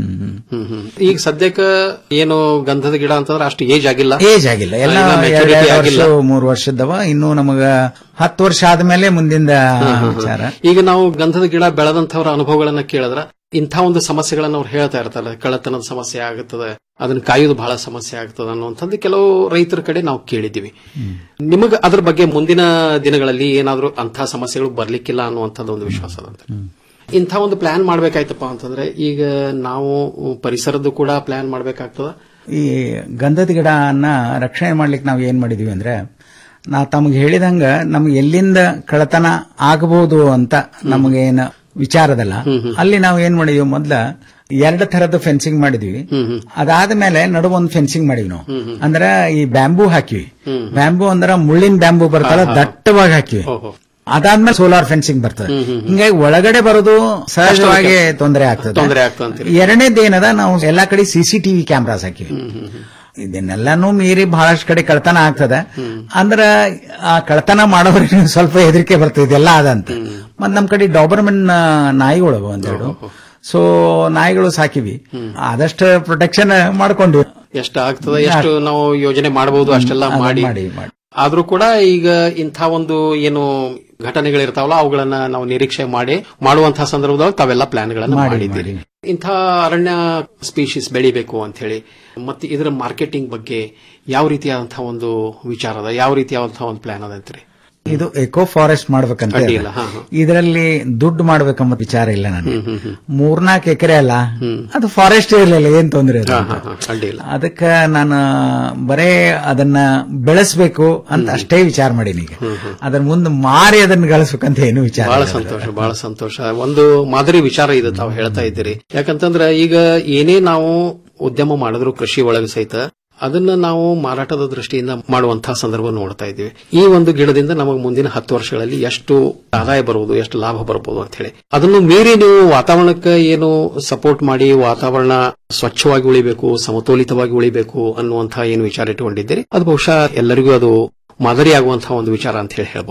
ಈಗ ಸದ್ಯಕ್ಕೆ ಏನು ಗಂಧದ ಗಿಡ ಅಂತಂದ್ರೆ ಅಷ್ಟು ಏಜ್ ಆಗಿಲ್ಲ ಏಜ್ ಆಗಿಲ್ಲ ಎಲ್ಲ ಇನ್ನ ಎರಡ್ maturity ಎರಡ್ ಆಗಿಲ್ಲ ವರ್ಷ ಮೂರು ವರ್ಷದವ ಇನ್ನು ನಮಗ ಹತ್ತು ವರ್ಷ ಆದ್ಮೇಲೆ ಮುಂದಿಂದ ವಿಚಾರ ಈಗ ನಾವು ಗಂಧದ ಗಿಡ ಬೆಳೆದಂತವರ ಅನುಭವಗಳನ್ನ ಕೇಳಿದ್ರ ಇಂಥ ಒಂದು ಸಮಸ್ಯೆಗಳನ್ನ ಅವ್ರು ಹೇಳ್ತಾ ಇರ್ತಾರೆ ಕಳ್ಳತನದ ಸಮಸ್ಯೆ ಆಗುತ್ತದೆ ಅದನ್ನ ಕಾಯೋದು ಬಹಳ ಸಮಸ್ಯೆ ಆಗ್ತದೆ ಅನ್ನುವಂಥದ್ದು ಕೆಲವು ರೈತರ ಕಡೆ ನಾವು ಕೇಳಿದ್ದೀವಿ ನಿಮಗ ಅದ್ರ ಬಗ್ಗೆ ಮುಂದಿನ ದಿನಗಳಲ್ಲಿ ಏನಾದ್ರೂ ಅಂಥ ಸಮಸ್ಯೆಗಳು ಬರ್ಲಿಕ್ಕಿಲ್ಲ ಅನ್ನುವಂಥದ್ದು ಒಂದು ವಿಶ್ವಾಸ ಅದಂತೆ ಇಂಥ ಒಂದು ಪ್ಲಾನ್ ಮಾಡ್ಬೇಕಾಯ್ತಪ್ಪ ಅಂತಂದ್ರೆ ಈಗ ನಾವು ಪರಿಸರದ್ದು ಕೂಡ ಪ್ಲಾನ್ ಮಾಡ್ಬೇಕಾಗ್ತದ ಈ ಗಂಧದ ಗಿಡನ ರಕ್ಷಣೆ ಮಾಡ್ಲಿಕ್ಕೆ ನಾವು ಏನ್ ಮಾಡಿದೀವಿ ಅಂದ್ರೆ ನಾ ತಮಗೆ ಹೇಳಿದಂಗ ನಮ್ಗೆ ಎಲ್ಲಿಂದ ಕಳತನ ಆಗಬಹುದು ಅಂತ ನಮಗೇನು ವಿಚಾರದಲ್ಲ ಅಲ್ಲಿ ನಾವು ಏನ್ ಮಾಡಿದೀವಿ ಮೊದ್ಲ ಎರಡು ತರದ ಫೆನ್ಸಿಂಗ್ ಮಾಡಿದ್ವಿ ಅದಾದ್ಮೇಲೆ ನಡು ಒಂದು ಫೆನ್ಸಿಂಗ್ ಮಾಡಿವಿ ನಾವು ಅಂದ್ರ ಈ ಬ್ಯಾಂಬೂ ಹಾಕಿವಿ ಬ್ಯಾಂಬೂ ಅಂದ್ರ ಮುಳ್ಳಿನ ಬ್ಯಾಂಬೂ ಬರ್ತಲ್ಲ ದಟ್ಟವಾಗಿ ಹಾಕಿವಿ ಅದಾದ್ಮೇಲೆ ಸೋಲಾರ್ ಫೆನ್ಸಿಂಗ್ ಬರ್ತದೆ ಹಿಂಗಾಗಿ ಒಳಗಡೆ ಬರೋದು ಸಹಜವಾಗಿ ತೊಂದರೆ ಆಗ್ತದೆ ತೊಂದರೆ ಆಗ್ತದೆ ಎರಡನೇದು ಏನದ ನಾವು ಎಲ್ಲಾ ಕಡೆ ಸಿಸಿಟಿವಿ ಕ್ಯಾಮ್ರಾಸ್ ಹಾಕಿವಿ ಇದನ್ನೆಲ್ಲಾನು ಮೀರಿ ಬಹಳಷ್ಟು ಕಡೆ ಕಳ್ತನ ಆಗ್ತದೆ ಅಂದ್ರ ಆ ಕಳ್ತನ ಮಾಡೋರಿಗೆ ಸ್ವಲ್ಪ ಹೆದರಿಕೆ ಬರ್ತದೆ ಇದೆಲ್ಲ ಅದಂತ ಮತ್ ನಮ್ ಕಡೆ ಡಾಬರ್ಮೆನ್ ನಾಯಿಗಳು ಅವ ಒಂದೆರಡು ಸೊ ನಾಯಿಗಳು ಸಾಕಿವಿ ಆದಷ್ಟು ಪ್ರೊಟೆಕ್ಷನ್ ಮಾಡ್ಕೊಂಡ್ವಿ ಎಷ್ಟು ಆಗ್ತದೆ ಎಷ್ಟು ನಾವು ಯೋಜನೆ ಮಾಡಬಹುದು ಅಷ್ಟೆಲ್ಲ ಅದನ್ನ ಮಾಡಿ ಮಾಡಿ, ಮಾಡಿ. ಆದ್ರೂ ಕೂಡ ಈಗ ಇಂಥ ಒಂದು ಏನು ಘಟನೆಗಳಿರ್ತಾವಲ್ಲ ಅವುಗಳನ್ನ ನಾವು ನಿರೀಕ್ಷೆ ಮಾಡಿ ಮಾಡುವಂತಹ ಸಂದರ್ಭದೊಳಗೆ ತಾವೆಲ್ಲ ಪ್ಲಾನ್ಗಳನ್ನ ಮಾಡಿ, ಮಾಡಿದ್ದೀರಿ ಇಂಥ ಅರಣ್ಯ ಸ್ಪೀಶೀಸ್ ಬೆಳಿಬೇಕು ಅಂತ ಹೇಳಿ ಮತ್ತೆ ಇದರ ಮಾರ್ಕೆಟಿಂಗ್ ಬಗ್ಗೆ ಯಾವ ರೀತಿಯಾದಂತಹ ಒಂದು ವಿಚಾರ ಅದ ಯಾವ ರೀತಿಯಾದಂತಹ ಒಂದು ಪ್ಲಾನ್ ಅದ ಅಂತೀರಿ ಇದು ಎಕೋ ಫಾರೆಸ್ಟ್ ಮಾಡ್ಬೇಕಂತ ಅಡ್ಡಿ ಇದೆ. ಇಲ್ಲ, ಹಾ, ಹಾ. ಇದರಲ್ಲಿ ದುಡ್ಡು ಮಾಡ್ಬೇಕಂಬ ವಿಚಾರ ಇಲ್ಲ ನನಗೆ ಮೂರ್ನಾಲ್ಕು ಎಕರೆ ಅಲ್ಲ ಅದು ಫಾರೆಸ್ಟ್ ಇರಲಿಲ್ಲ ಏನ್ ತೊಂದರೆ ಇಲ್ಲ ಅಡ್ಡಿ ಇಲ್ಲ ಅದಕ್ಕೆ ನಾನು ಬರೇ ಅದನ್ನ ಬೆಳೆಸಬೇಕು ಅಂತ ಅಷ್ಟೇ ವಿಚಾರ ಮಾಡೀನಿ ಈಗ ಅದನ್ನ ಮುಂದೆ ಮಾರಿ ಅದನ್ನ ಗಳಿಸ್ಬೇಕಂತ ಏನು ವಿಚಾರ ಬಹಳ ಇಲ್ಲ. ಸಂತೋಷ ಬಹಳ ಸಂತೋಷ ಒಂದು ಮಾದರಿ ವಿಚಾರ ಇದು ತಾವು ಹೇಳ್ತಾ ಇದ್ದೀರಿ ಯಾಕಂತಂದ್ರೆ ಈಗ ಏನೇ ನಾವು ಉದ್ಯಮ ಮಾಡಿದ್ರು ಕೃಷಿ ಒಳಗೆ ಸಹಿತ ಅದನ್ನ ನಾವು ಮಾರಾಟದ ದೃಷ್ಟಿಯಿಂದ ಮಾಡುವಂತಹ ಸಂದರ್ಭ ನೋಡ್ತಾ ಇದ್ದೀವಿ ಈ ಒಂದು ಗಿಡದಿಂದ ನಮಗೆ ಮುಂದಿನ ಹತ್ತು ವರ್ಷಗಳಲ್ಲಿ ಎಷ್ಟು ಆದಾಯ ಬರುವುದು ಎಷ್ಟು ಲಾಭ ಬರಬಹುದು ಅಂತ ಹೇಳಿ ಅದನ್ನು ಮೀರಿ ನೀವು ವಾತಾವರಣಕ್ಕೆ ಏನು ಸಪೋರ್ಟ್ ಮಾಡಿ ವಾತಾವರಣ ಸ್ವಚ್ಛವಾಗಿ ಉಳಿಬೇಕು ಸಮತೋಲಿತವಾಗಿ ಉಳಿಬೇಕು ಅನ್ನುವಂತಹ ಏನು ವಿಚಾರ ಇಟ್ಟುಕೊಂಡಿದ್ದೀರಿ ಅದು ಬಹುಶಃ ಎಲ್ಲರಿಗೂ ಅದು ಮಾದರಿಯಾಗುವಂತಹ ಒಂದು ವಿಚಾರ ಅಂತ ಹೇಳಿ ಹೇಳ್ಬೋದು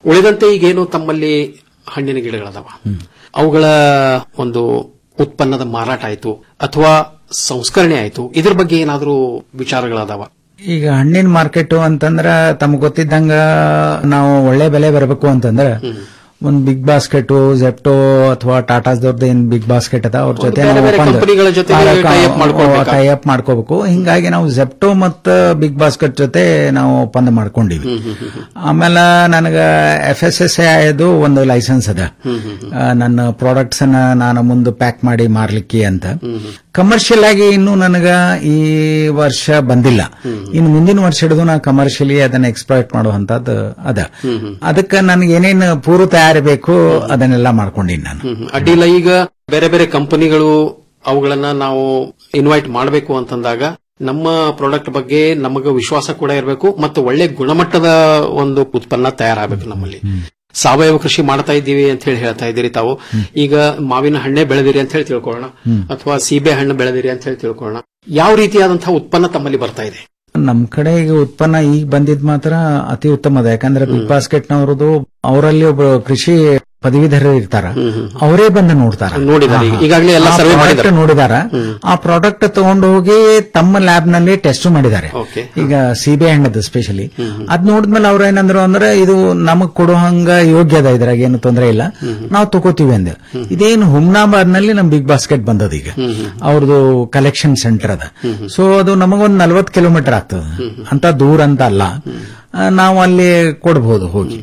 ಉಳಿದಂತೆ ಈಗೇನು ತಮ್ಮಲ್ಲಿ ಹಣ್ಣಿನ ಗಿಡಗಳದಾವ ಅವುಗಳ ಒಂದು ಉತ್ಪನ್ನದ ಮಾರಾಟ ಆಯ್ತು ಅಥವಾ ಸಂಸ್ಕರಣೆ ಆಯ್ತು ಇದ್ರ ಬಗ್ಗೆ ಏನಾದರೂ ವಿಚಾರಗಳದಾವ ಈಗ ಹಣ್ಣಿನ ಮಾರ್ಕೆಟ್ ಅಂತಂದ್ರ ತಮ್ಗೆ ಗೊತ್ತಿದ್ದಂಗ ನಾವು ಒಳ್ಳೆ ಬೆಲೆ ಬರಬೇಕು ಅಂತಂದ್ರ ಒಂದ್ ಬಿಗ್ ಬಾಸ್ಕೆಟ್ ಜೆಪ್ಟೋ ಅಥವಾ ಟಾಟಾಸ್ದವ್ರದ್ದು ಏನ್ ಬಿಗ್ ಬಾಸ್ಕೆಟ್ ಅದ ಅವ್ರ ಜೊತೆ ಬೇರೆ ಬೇರೆ ಕಂಪನಿಗಳ ಜೊತೆಗೆ tie-up ಮಾಡ್ಕೊಳ್ಬೇಕಾ? ಟೈ ಅಪ್ ಮಾಡ್ಕೋಬೇಕು ಹಿಂಗಾಗಿ ನಾವು ಜೆಪ್ಟೋ ಮತ್ತ ಬಿಗ್ ಬಾಸ್ಕೆಟ್ ಜೊತೆ ನಾವು ಒಪ್ಪಂದ ಮಾಡ್ಕೊಂಡಿವಿ ಆಮೇಲೆ ನನಗ ಎಫ್ ಎಸ್ ಎಸ್ ಐದು ಒಂದು ಲೈಸೆನ್ಸ್ ಅದ ಆ, ನನ್ನ ಪ್ರಾಡಕ್ಟ್ಸ್ ಅನ್ನ ನಾನು ಮುಂದೆ ಪ್ಯಾಕ್ ಮಾಡಿ ಮಾರ್ಲಿಕ್ಕೆ ಅಂತ ಕಮರ್ಷಿಯಲ್ ಆಗಿ ಇನ್ನು ನನಗ ಈ ವರ್ಷ ಬಂದಿಲ್ಲ ಇನ್ನು ಮುಂದಿನ ವರ್ಷ ಹಿಡಿದು ನಾ ಕಮರ್ಷಿಯಲಿ ಅದನ್ನ ಎಕ್ಸ್ಪ್ಲಾಯ್ಟ್ ಮಾಡುವಂತದ್ದು ಅದ ಅದಕ್ಕೆ ನನಗೆ ಏನೇನು ಪೂರ್ವ ತಯಾರಿ ಬೇಕು ಅದನ್ನೆಲ್ಲ ಮಾಡ್ಕೊಂಡಿನಿ ನಾನು ಹ್ಮ್. ಅಡ್ಡಿಲ್ಲ ಈಗ ಬೇರೆ ಬೇರೆ ಕಂಪನಿಗಳು ಅವುಗಳನ್ನ ನಾವು ಇನ್ವೈಟ್ ಮಾಡಬೇಕು ಅಂತಂದಾಗ ನಮ್ಮ ಪ್ರಾಡಕ್ಟ್ ಬಗ್ಗೆ ನಮಗ ವಿಶ್ವಾಸ ಕೂಡ ಇರಬೇಕು ಮತ್ತು ಒಳ್ಳೆ ಗುಣಮಟ್ಟದ ಒಂದು ಉತ್ಪನ್ನ ತಯಾರಾಗಬೇಕು ನಮ್ಮಲ್ಲಿ ಸಾವಯವ ಕೃಷಿ ಮಾಡ್ತಾ ಇದ್ದೀವಿ ಅಂತ ಹೇಳಿ ಹೇಳ್ತಾ ಇದ್ದೀರಿ ತಾವು ಈಗ ಮಾವಿನ ಹಣ್ಣೆ ಬೆಳೆದಿರಿ ಅಂತ ಹೇಳಿ ತಿಳ್ಕೊಳ್ಳೋಣ ಅಥವಾ ಸೀಬೆ ಹಣ್ಣು ಬೆಳೆದಿರಿ ಅಂತ ಹೇಳಿ ತಿಳ್ಕೊಳ್ಳೋಣ ಯಾವ ರೀತಿಯಾದಂತಹ ಉತ್ಪನ್ನ ತಮ್ಮಲ್ಲಿ ಬರ್ತಾ ಇದೆ ನಮ್ ಕಡೆ ಈಗ ಉತ್ಪನ್ನ ಈಗ ಬಂದಿದ್ ಮಾತ್ರ ಅತಿ ಉತ್ತಮ ಅದ ಯಾಕಂದ್ರೆ ಬಿಗ್ ಬಾಸ್ಕೆಟ್ ನವರದು ಅವರಲ್ಲಿ ಒಬ್ಬ ಕೃಷಿ ಪದವೀಧರರು ಇರ್ತಾರ ಅವರೇ ಬಂದು ನೋಡ್ತಾರ ನೋಡಿದ್ದಾರೆ. ಹಾ, ಹಾ. ಈಗಾಗ್ಲೇ ಎಲ್ಲ ಆ survey product ಮಾಡಿದ್ದಾರೆ. ನೋಡಿದಾರ ಆ ಪ್ರಾಡಕ್ಟ್ ತಗೊಂಡು ಹೋಗಿ ತಮ್ಮ ಲ್ಯಾಬ್ ನಲ್ಲಿ ಟೆಸ್ಟ್ ಮಾಡಿದ್ದಾರೆ ಈಗ ಸಿಬಿ ಹಣ್ಣದು ಸ್ಪೆಷಲಿ ಅದ್ ನೋಡಿದ್ಮೇಲೆ ಅವ್ರ ಏನಂದ್ರು ಅಂದ್ರೆ ಇದು ನಮಗ್ ಕೊಡೋ ಹಂಗ ಯೋಗ್ಯ ಅದ ಇದ್ರಾಗ ಏನು ತೊಂದರೆ ಇಲ್ಲ ನಾವು ತಗೋತೀವಿ ಅಂದೆ ಇದೇನು ಹುಮ್ನಾಬಾದ್ ನಲ್ಲಿ ನಮ್ ಬಿಗ್ ಬಾಸ್ಕೆಟ್ ಬಂದದ ಈಗ ಅವ್ರದ್ದು ಕಲೆಕ್ಷನ್ ಸೆಂಟರ್ ಅದ ಸೊ ಅದು ನಮಗೊಂದ್ ನಲ್ವತ್ ಕಿಲೋಮೀಟರ್ ಆಗ್ತದ ಅಂತ ದೂರ ಅಂತ ಅಲ್ಲ ಆ, ನಾವು ಅಲ್ಲಿ ಕೊಡ್ಬೋದು ಹೋಗಿ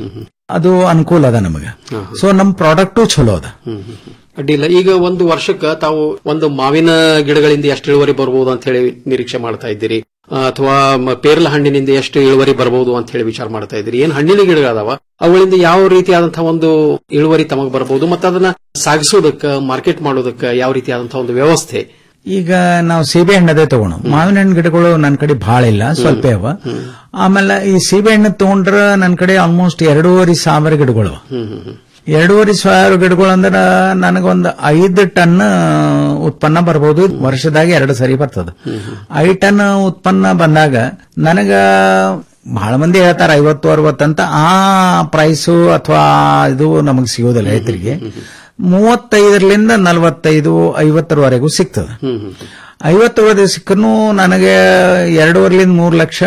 ಅದು ಅನುಕೂಲ ಅದ ನಮಗ ಸೊ ನಮ್ ಪ್ರಾಡಕ್ಟು ಚಲೋ ಅದ ಅಡ್ಡಿಲ್ಲ ಈಗ ಒಂದು ವರ್ಷಕ್ಕ ತಾವು ಒಂದು ಮಾವಿನ ಗಿಡಗಳಿಂದ ಎಷ್ಟು ಇಳುವರಿ ಬರಬಹುದು ಅಂತ ಹೇಳಿ ನಿರೀಕ್ಷೆ ಮಾಡ್ತಾ ಇದ್ದೀರಿ ಆ, ಅಥವಾ ಮ- ಪೇರಲ ಹಣ್ಣಿನಿಂದ ಎಷ್ಟು ಇಳುವರಿ ಬರಬಹುದು ಅಂತ ಹೇಳಿ ವಿಚಾರ ಮಾಡ್ತಾ ಇದ್ದೀರಿ ಏನ್ ಹಣ್ಣಿನ ಗಿಡಗಳದಾವ ಅವುಗಳಿಂದ ಯಾವ ರೀತಿಯಾದಂತಹ ಒಂದು ಇಳುವರಿ ತಮಗ್ ಬರಬಹುದು ಮತ್ತೆ ಅದನ್ನ ಸಾಗಿಸೋದಕ್ಕ ಮಾರ್ಕೆಟ್ ಮಾಡೋದಕ್ಕ ಯಾವ ರೀತಿಯಾದಂತಹ ಒಂದು ವ್ಯವಸ್ಥೆ ಈಗ ನಾವು ಸೀಬೆ ಹಣ್ಣದೇ ತಗೋಣ ಮಾವಿನ ಹಣ್ಣು ಗಿಡಗಳು ನನ್ನ ಕಡೆ ಬಹಳ ಇಲ್ಲ ಸ್ವಲ್ಪ ಅವ ಆಮೇಲೆ ಈ ಸೀಬೆ ಹಣ್ಣು ತಗೊಂಡ್ರ ನನ್ನ ಕಡೆ ಆಲ್ಮೋಸ್ಟ್ ಎರಡೂವರೆ ಸಾವಿರ ಗಿಡಗಳು ಅವ. ಎರಡೂವರೆ ಸಾವಿರ ಗಿಡಗಳು ಅಂದ್ರೆ ನನಗೊಂದು ಐದು ಟನ್ ಉತ್ಪನ್ನ ಬರ್ಬೋದು ವರ್ಷದಾಗ ಎರಡು ಸರಿ ಬರ್ತದ ಐದು ಟನ್ ಉತ್ಪನ್ನ ಬಂದಾಗ ನನಗ ಬಹಳ ಮಂದಿ ಹೇಳ್ತಾರೆ ಐವತ್ತು ಅರವತ್ತಂತ ಆ ಪ್ರೈಸು ಅಥವಾ ಇದು ನಮಗೆ ಸಿಗೋದಿಲ್ಲ ರೈತರಿಗೆ ಮೂವತ್ತೈದರಿಂದ ನಲವತ್ತೈದು ಐವತ್ತರವರೆಗೂ ಸಿಗ್ತದೆ ಐವತ್ತರವರೆಗೆ ಸಿಕ್ಕನು ನನಗೆ ಎರಡೂವರೆಲಿಂದ ಮೂರು ಲಕ್ಷ